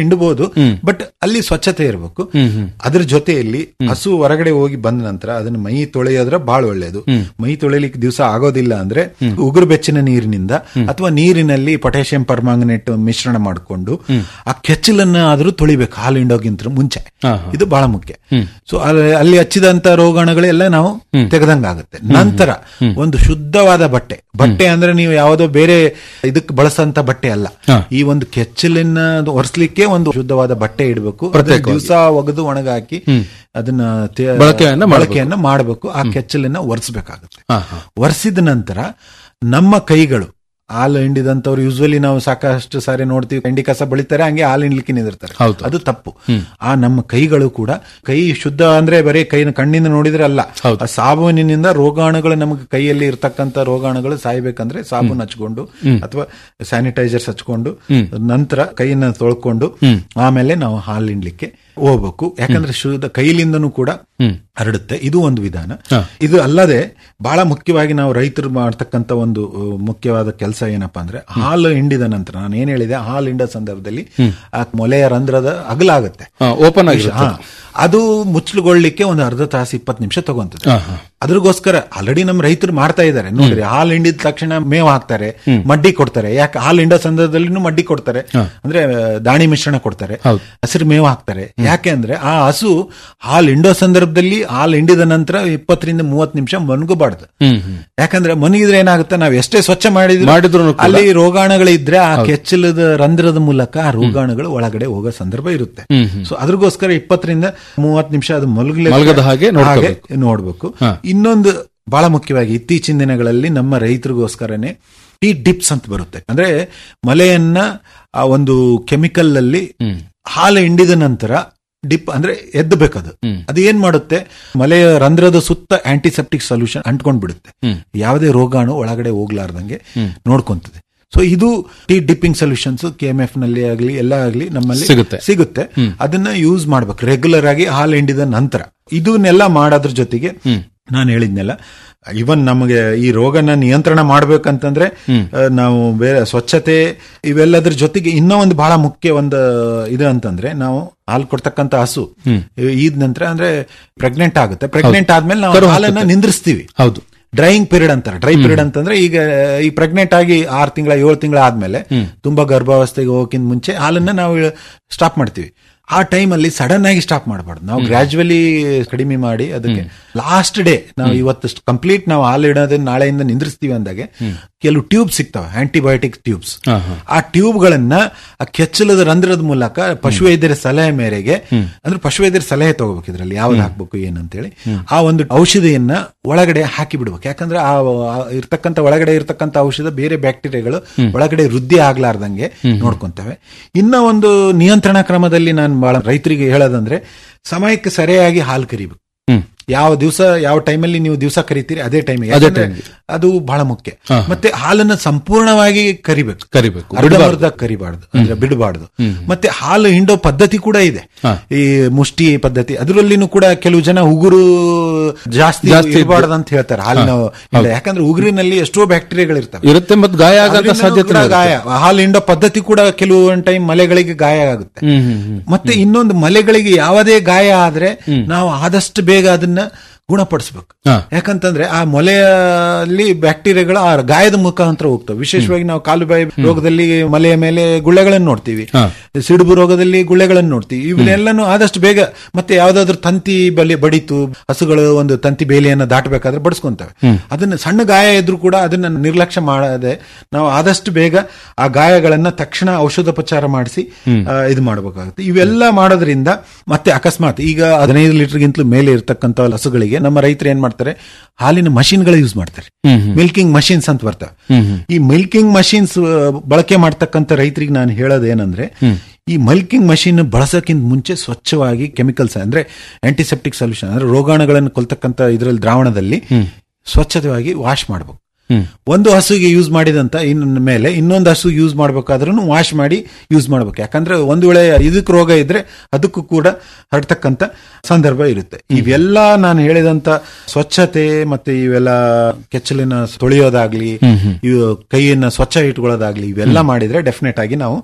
ಬಟ್ ಅಲ್ಲಿ ಸ್ವಚ್ಛತೆ ಇರಬೇಕು ಅದ್ರ ಜೊತೆಯಲ್ಲಿ ಹಸು ಹೊರಗಡೆ ಹೋಗಿ ಬಂದ ನಂತರ ಅದನ್ನ ಮೈ ತೊಳೆಯೋದ್ರ ಬಹಳ ಒಳ್ಳೇದು ಮೈ ತೊಳೆಯಲಿಕ್ಕೆ ದಿವಸ ಆಗೋದಿಲ್ಲ ಅಂದ್ರೆ ಉಗುರು ಬೆಚ್ಚಿನ ನೀರಿನಿಂದ ಅಥವಾ ನೀರಿನಲ್ಲಿ ಪೊಟ್ಯಾಷಿಯಂ ಪರ್ಮಾಂಗನೇಟ್ ಮಿಶ್ರಣ ಮಾಡಿಕೊಂಡು ಆ ಕೆಚ್ಚಲನ್ನ ಆದ್ರೂ ತೊಳಿಬೇಕು ಹಾಲು ಹಿಂಡೋಗಿಂತ ಮುಂಚೆ ಇದು ಬಹಳ ಮುಖ್ಯ ಸೊ ಅಲ್ಲಿ ಹಚ್ಚಿದಂತ ರೋಗಾಣುಗಳೆಲ್ಲ ನಾವು ತೆಗೆದಂಗಾಗುತ್ತೆ ನಂತರ ಒಂದು ಶುದ್ಧವಾದ ಬಟ್ಟೆ ಬಟ್ಟೆ ಅಂದ್ರೆ ನೀವು ಯಾವುದೋ ಬೇರೆ ಇದಕ್ಕೆ ಬಳಸಂತ ಬಟ್ಟೆ ಅಲ್ಲ ಈ ಒಂದು ಕೆಚ್ಚಲಿನ ಒರೆಸ್ಲಿಕ್ಕೆ ಒಂದು ಶುದ್ಧವಾದ ಬಟ್ಟೆ ಇಡಬೇಕು ದಿವಸ ಒಗೆದು ಒಣಗಾಕಿ ಅದನ್ನ ತೆ- ಬಳಕೆಯನ್ನ ಮಾಡ್ಬೇಕು. ಬಳಕೆಯನ್ನ ಮಾಡಬೇಕು ಆ ಕೆಚ್ಚಲನ್ನ ಒರೆಸ್ಬೇಕಾಗುತ್ತೆ ಒರೆಸಿದ ನಂತರ ನಮ್ಮ ಕೈಗಳು ಹಾಲು ಹಿಂಡಿದಂತವ್ರು ಯೂಸ್ವಲಿ ನಾವು ಸಾಕಷ್ಟು ಸಾರಿ ನೋಡ್ತೀವಿ ಹಿಂಡಿ ಕಸ ಬಳಿತಾರೆ ಹಂಗೆ ಹಾಲು ಹಿಂಡ್ಲಿಕ್ಕೆ ನಿಂದಿರ್ತಾರೆ ಹೌದು. ಅದು ತಪ್ಪು ಆ ನಮ್ಮ ಕೈಗಳು ಕೂಡ ಕೈ ಶುದ್ಧ ಅಂದ್ರೆ ಬರೀ ಕೈನ ಕಣ್ಣಿಂದ ನೋಡಿದ್ರೆ ಅಲ್ಲ ಹೌದು. ಆ ಸಾಬೂನಿನಿಂದ ರೋಗಾಣುಗಳು ನಮಗೆ ಕೈಯಲ್ಲಿ ಇರ್ತಕ್ಕಂತ ರೋಗಾಣುಗಳು ಸಾಯ್ಬೇಕಂದ್ರೆ ಸಾಬೂನ್ ಹಚ್ಕೊಂಡು ಅಥವಾ ಸ್ಯಾನಿಟೈಸರ್ಸ್ ಹಚ್ಕೊಂಡು ನಂತರ ಕೈಯನ್ನ ತೊಳ್ಕೊಂಡು ಆಮೇಲೆ ನಾವು ಹಾಲು ಹಿಂಡ್ಲಿಕ್ಕೆ ಹೋಗ್ಬೇಕು ಯಾಕಂದ್ರೆ ಶುದ್ಧ ಕೈಲಿಂದನೂ ಕೂಡ ಹರಡುತ್ತೆ ಇದು ಒಂದು ವಿಧಾನ ಇದು ಅಲ್ಲದೆ ಬಹಳ ಮುಖ್ಯವಾಗಿ ನಾವು ರೈತರು ಮಾಡ್ತಕ್ಕಂತ ಒಂದು ಅಹ್, ಮುಖ್ಯವಾದ ಕೆಲಸ ಏನಪ್ಪಾ ಅಂದ್ರೆ ಹಾಲು ಹಿಂಡಿದ ನಂತರ ನಾನು ಏನ್ ಹೇಳಿದೆ ಹಾಲು ಹಿಂಡ ಸಂದರ್ಭದಲ್ಲಿ ಆ ಮೊಲೆಯ ರಂಧ್ರದ ಅಗಲಾಗುತ್ತೆ ಓಪನ್ ಆಗಿರುತ್ತೆ ಹಾ. ಅದು ಮುಚ್ಚಲುಗೊಳ್ಳಿಕ್ಕೆ ಒಂದು ಅರ್ಧ ತಾಸು ಇಪ್ಪತ್ತು ನಿಮಿಷ ತಗೊಂತದೆ ಅದ್ರಗೋಸ್ಕರ ಆಲ್ರೆಡಿ ನಮ್ಮ ರೈತರು ಮಾಡ್ತಾ ಇದ್ದಾರೆ ನೋಡ್ರಿ ಹಾಲು ಹಿಂಡಿದ ತಕ್ಷಣ ಮೇವು ಹಾಕ್ತಾರೆ ಮಡ್ಡಿ ಕೊಡ್ತಾರೆ ಯಾಕೆ ಹಾಲು ಹಿಂಡೋ ಸಂದರ್ಭದಲ್ಲಿನೂ ಮಡ್ಡಿ ಕೊಡ್ತಾರೆ ಅಂದ್ರೆ ಆ, ದಾಣಿ ಮಿಶ್ರಣ ಕೊಡ್ತಾರೆ ಹಸಿರು ಮೇವು ಹಾಕ್ತಾರೆ ಯಾಕೆ ಅಂದ್ರೆ ಆ ಹಸು ಹಾಲು ಹಿಂಡೋ ಸಂದರ್ಭದಲ್ಲಿ ಹಾಲು ಹಿಂಡಿದ ನಂತರ ಇಪ್ಪತ್ತರಿಂದ ಮೂವತ್ತು ನಿಮಿಷ ಮನ್ಗಬಾರ್ದು ಯಾಕಂದ್ರೆ ಮನಗಿದ್ರೆ ಏನಾಗುತ್ತೆ ನಾವು ಎಷ್ಟೇ ಸ್ವಚ್ಛ ಮಾಡಿದ್ರು ಮಾಡಿದ್ರೂನು ಕೂಡ- ಅಲ್ಲಿ ರೋಗಾಣುಗಳು ಇದ್ರೆ ಆ ಕೆಚ್ಚಲದ ರಂಧ್ರದ ಮೂಲಕ ಆ ರೋಗಾಣುಗಳು ಒಳಗಡೆ ಹೋಗೋ ಸಂದರ್ಭ ಇರುತ್ತೆ ಸೊ ಅದ್ರಗೋಸ್ಕರ ಇಪ್ಪತ್ತರಿಂದ ಮೂವತ್ತು ನಿಮಿಷ ಅದು ಮಲಗಲಿ ಮಲಗದ ಹಾಗೆ ನೋಡ್ಕೋಬೇಕು. ನೋಡ್ಬೇಕು ಇನ್ನೊಂದು ಬಹಳ ಮುಖ್ಯವಾಗಿ ಇತ್ತೀಚಿನ ದಿನಗಳಲ್ಲಿ ನಮ್ಮ ರೈತರಿಗೋಸ್ಕರನೇ ಈ ಡಿಪ್ಸ್ ಅಂತ ಬರುತ್ತೆ ಅಂದ್ರೆ ಮಲೆಯನ್ನ ಆ ಒಂದು ಕೆಮಿಕಲ್ ಅಲ್ಲಿ ಹಾಲು ಹಿಂಡಿದ ನಂತರ ಡಿಪ್ ಅಂದ್ರೆ ಎದ್ದಬೇಕದು ಅದು ಏನ್ ಮಾಡುತ್ತೆ ಮಲೆಯ ರಂಧ್ರದ ಸುತ್ತ ಆಂಟಿಸೆಪ್ಟಿಕ್ ಸೊಲ್ಯೂಷನ್ ಅಂಟ್ಕೊಂಡ್ ಬಿಡುತ್ತೆ ಯಾವುದೇ ರೋಗಾಣು ಒಳಗಡೆ ಹೋಗ್ಲಾರ್ದಂಗೆ ನೋಡ್ಕೊಂತದೆ ಸೊ ಇದು teat dipping solutions K M F ನಲ್ಲಿ ಆಗ್ಲಿ ಎಲ್ಲ ಆಗ್ಲಿ ನಮ್ಮಲ್ಲಿ ಸಿಗುತ್ತೆ. ಸಿಗುತ್ತೆ ಅದನ್ನ ಯೂಸ್ ಮಾಡ್ಬೇಕು ರೆಗ್ಯುಲರ್ ಆಗಿ ಹಾಲು ಹಿಂಡಿದ ನಂತರ ಇದನ್ನೆಲ್ಲ ಮಾಡೋದ್ರ ಜೊತೆಗೆ ನಾನು ಹೇಳಿದ್ನೆಲ್ಲ ಇವನ್ ನಮಗೆ ಈ ರೋಗನ ನಿಯಂತ್ರಣ ಮಾಡ್ಬೇಕಂತಂದ್ರೆ ಆ, ನಾವು ಬೇರೆ ಸ್ವಚ್ಛತೆ ಇವೆಲ್ಲದ್ರ ಜೊತೆಗೆ ಇನ್ನೂ ಒಂದು ಬಹಳ ಮುಖ್ಯ ಒಂದು ಇದು ಅಂತಂದ್ರೆ ನಾವು ಹಾಲು ಕೊಡ್ತಕ್ಕಂತ ಹಸು ಈದ್ ನಂತರ ಅಂದ್ರೆ ಪ್ರೆಗ್ನೆಂಟ್ ಆಗುತ್ತೆ ಪ್ರೆಗ್ನೆಂಟ್ ಆದ್ಮೇಲೆ ನಾವು ಹಾಲನ್ನ ನಿಂದ್ರಿಸ್ತೀವಿ ಹೌದು ಡ್ರೈಯಿಂಗ್ ಪೀರಿಯಡ್ ಅಂತಾರೆ ಡ್ರೈ ಪೀರಿಯಡ್ ಅಂತಂದ್ರೆ ಈಗ ಈ ಪ್ರೆಗ್ನೆಂಟ್ ಆಗಿ ಆರು ತಿಂಗಳ ಏಳು ತಿಂಗಳ ಆದ್ಮೇಲೆ ತುಂಬಾ ಗರ್ಭಾವಸ್ಥೆಗೆ ಹೋಗಕ್ಕಿಂತ ಮುಂಚೆ ಹಾಲನ್ನ ನಾವು ಸ್ಟಾಪ್ ಮಾಡ್ತೀವಿ ಆ ಟೈಮ್ ಅಲ್ಲಿ ಸಡನ್ ಆಗಿ ಸ್ಟಾಪ್ ಮಾಡಬಾರ್ದು ನಾವು ಗ್ರಾಜುವಲಿ ಕಡಿಮೆ ಮಾಡಿ ಅದಕ್ಕೆ ಲಾಸ್ಟ್ ಡೇ ನಾವು ಇವತ್ತು ಕಂಪ್ಲೀಟ್ ನಾವು ಹಾಲು ಇಡೋದನ್ನ ನಾಳೆಯಿಂದ ನಿಂದ್ರಿಸ್ತೀವಿ ಅಂದಾಗೆ ಕೆಲವು ಟ್ಯೂಬ್ ಸಿಗ್ತವೆ ಆಂಟಿಬಯೋಟಿಕ್ ಟ್ಯೂಬ್ಸ್ ಆ ಟ್ಯೂಬ್ ಗಳನ್ನ ಆ ಕೆಚ್ಚಲದ ರಂಧ್ರದ ಮೂಲಕ ಪಶುವೈದ್ಯರ ಸಲಹೆ ಮೇರೆಗೆ ಅಂದ್ರೆ ಪಶುವೈದ್ಯರ ಸಲಹೆ ತಗೋಬೇಕು ಇದ್ರಲ್ಲಿ ಯಾವ್ದು ಹಾಕ್ಬೇಕು ಏನಂತೇಳಿ ಆ ಒಂದು ಔಷಧಿಯನ್ನ ಒಳಗಡೆ ಹಾಕಿ ಬಿಡ್ಬೇಕು ಯಾಕಂದ್ರೆ ಆ ಆ ಇರ್ತಕ್ಕಂಥ ಒಳಗಡೆ ಇರ್ತಕ್ಕಂಥ ಔಷಧ ಬೇರೆ ಬ್ಯಾಕ್ಟೀರಿಯಾಗಳು ಒಳಗಡೆ ವೃದ್ಧಿ ಆಗ್ಲಾರ್ದಂಗೆ ನೋಡ್ಕೊಂತವೆ ಇನ್ನ ಒಂದು ನಿಯಂತ್ರಣ ಕ್ರಮದಲ್ಲಿ ನಾನು ಬಹಳ ರೈತರಿಗೆ ಹೇಳೋದಂದ್ರೆ ಸಮಯಕ್ಕೆ ಸರಿಯಾಗಿ ಹಾಲು ಕರಿಬೇಕು ಯಾವ ದಿವಸ ಯಾವ ಟೈಮಲ್ಲಿ ನೀವು ದಿವಸ ಕರಿತೀರಿ ಅದೇ ಟೈಮಿಗೆ ಅದೇ ಯಾಕಂದ್ರೆ ಟೈಮ್ಗೆ. ಅದು ಬಹಳ ಮುಖ್ಯ ಮತ್ತೆ ಹಾಲನ್ನ ಸಂಪೂರ್ಣವಾಗಿ ಕರಿಬೇಕು ಕರಿಬೇಕು. ಅರ್ಧಂಬರ್ಧ ಕರಿಬಾರ್ದು ಅಂದ್ರೆ ಬಿಡಬಾರ್ದು ಮತ್ತೆ ಹಾಲು ಹಿಂಡೋ ಪದ್ಧತಿ ಕೂಡ ಇದೆ ಈ ಮುಷ್ಟಿ ಪದ್ಧತಿ ಅದರಲ್ಲಿನೂ ಕೂಡ ಕೆಲವು ಜನ ಉಗುರು ಜಾಸ್ತಿ ಜಾಸ್ತಿ ಇರಬಾರ್ದು ಅಂತ ಹೇಳ್ತಾರೆ ಹಾಲಿನ ಹಿಂಡ. ಯಾಕಂದ್ರೆ ಉಗುರಿನಲ್ಲಿ ಎಷ್ಟೋ ಬ್ಯಾಕ್ಟೀರಿಯಾಗಳು ಇರ್ತವೆ ಇರುತ್ತೆ ಮತ್ತೆ ಗಾಯ ಆಗಂತ ಅದ್ರಿಂದನೂ ಸಾಧ್ಯತೆ ಕೂಡ ಗಾಯ ಹಾಲು ಹಿಂಡೋ ಪದ್ಧತಿ ಕೂಡ ಕೆಲವೊಂದು ಟೈಮ್ ಮಲೆಗಳಿಗೆ ಗಾಯ ಆಗುತ್ತೆ ಮತ್ತೆ ಇನ್ನೊಂದು ಮಲೆಗಳಿಗೆ ಯಾವುದೇ ಗಾಯ ಆದ್ರೆ ನಾವು ಆದಷ್ಟು ಬೇಗ ಅದನ್ನ ಗುಣಪಡಿಸಬೇಕು ಹಾ. ಯಾಕಂತಂದ್ರೆ ಆ ಮೊಲೆಯಲ್ಲಿ ಬ್ಯಾಕ್ಟೀರಿಯಾಗಳು ಆ ಗಾಯದ ಮುಖಾಂತರ ಹೋಗ್ತವೆ ವಿಶೇಷವಾಗಿ ನಾವು ಕಾಲು ಬಾಯಿ ರೋಗದಲ್ಲಿ ಮಲೆಯ ಮೇಲೆ ಗುಳ್ಳೆಗಳನ್ನು ನೋಡ್ತೀವಿ ಹಾ. ಸಿಡುಬು ರೋಗದಲ್ಲಿ ಗುಳ್ಳೆಗಳನ್ನು ನೋಡ್ತೀವಿ ಇವನ್ನೆಲ್ಲನೂ ಆದಷ್ಟು ಬೇಗ ಮತ್ತೆ ಯಾವ್ದಾದ್ರು ತಂತಿ ಬಲಿ ಬಡಿತು ಹಸುಗಳು ಒಂದು ತಂತಿ ಬೇಲಿಯನ್ನ ದಾಟಬೇಕಾದ್ರೆ ಬಡಿಸ್ಕೊಂತವೆ ಅದನ್ನ ಸಣ್ಣ ಗಾಯ ಇದ್ರೂ ಕೂಡ ಅದನ್ನ ನಿರ್ಲಕ್ಷ್ಯ ಮಾಡದೆ ನಾವು ಆದಷ್ಟು ಬೇಗ ಆ ಗಾಯಗಳನ್ನ ತಕ್ಷಣ ಔಷಧೋಪಚಾರ ಮಾಡಿಸಿ ಇದು ಮಾಡಬೇಕಾಗುತ್ತೆ ಇವೆಲ್ಲ ಮಾಡೋದ್ರಿಂದ ಮತ್ತೆ ಅಕಸ್ಮಾತ್ ಈಗ ಹದಿನೈದು ಲೀಟರ್ಗಿಂತಲೂ ಮೇಲೆ ಇರತಕ್ಕಂತ ಹಸುಗಳಿಗೆ ನಮ್ಮ ರೈತರು ಏನ್ ಮಾಡ್ತಾರೆ ಹಾಲಿನ ಮಷಿನ್ಗಳು ಯೂಸ್ ಮಾಡ್ತಾರೆ ಮಿಲ್ಕಿಂಗ್ ಮಷಿನ್ಸ್ ಅಂತ ಬರ್ತವೆ ಈ ಮಿಲ್ಕಿಂಗ್ ಮಷಿನ್ಸ್ ಬಳಕೆ ಮಾಡ್ತಕ್ಕಂಥ ರೈತರಿಗೆ ನಾನು ಹೇಳೋದೇನಂದ್ರೆ ಈ ಮಲ್ಕಿಂಗ್ ಮಷಿನ್ ಬಳಸೋಕ್ಕಿಂತ ಮುಂಚೆ ಸ್ವಚ್ಛವಾಗಿ ಕೆಮಿಕಲ್ಸ್ ಅಂದ್ರೆ ಆಂಟಿಸೆಪ್ಟಿಕ್ ಸೊಲ್ಯೂಷನ್ ಅಂದ್ರೆ ರೋಗಾಣುಗಳನ್ನು ಕೊಲ್ತಕ್ಕಂಥ ಇದರಲ್ಲಿ ದ್ರಾವಣದಲ್ಲಿ ಸ್ವಚ್ಛವಾಗಿ ವಾಶ್ ಮಾಡಬೇಕು ಒಂದು ಹಸುಗೆ ಯೂಸ್ ಮಾಡಿದಂತ ಇನ್ನ ಮೇಲೆ ಇನ್ನೊಂದು ಹಸು ಯೂಸ್ ಮಾಡ್ಬೇಕಾದ್ರೂ ವಾಶ್ ಮಾಡಿ ಯೂಸ್ ಮಾಡ್ಬೇಕು ಯಾಕಂದ್ರೆ ಒಂದು ವೇಳೆ ಇದಕ್ಕೆ ರೋಗ ಇದ್ರೆ ಅದಕ್ಕೂ ಕೂಡ ಹರಡ್ತಕ್ಕಂತ ಸಂದರ್ಭ ಇರುತ್ತೆ ಇವೆಲ್ಲ ನಾನು ಹೇಳಿದಂತ ಸ್ವಚ್ಛತೆ ಮತ್ತೆ ಇವೆಲ್ಲ ಕೆಚ್ಚಲಿನ ತೊಳೆಯೋದಾಗ್ಲಿ ಇವು ಕೈಯನ್ನ ಸ್ವಚ್ಛ ಇಟ್ಕೊಳ್ಳೋದಾಗ್ಲಿ ಇವೆಲ್ಲ ಮಾಡಿದ್ರೆ ಡೆಫಿನೆಟ್ ಆಗಿ ನಾವು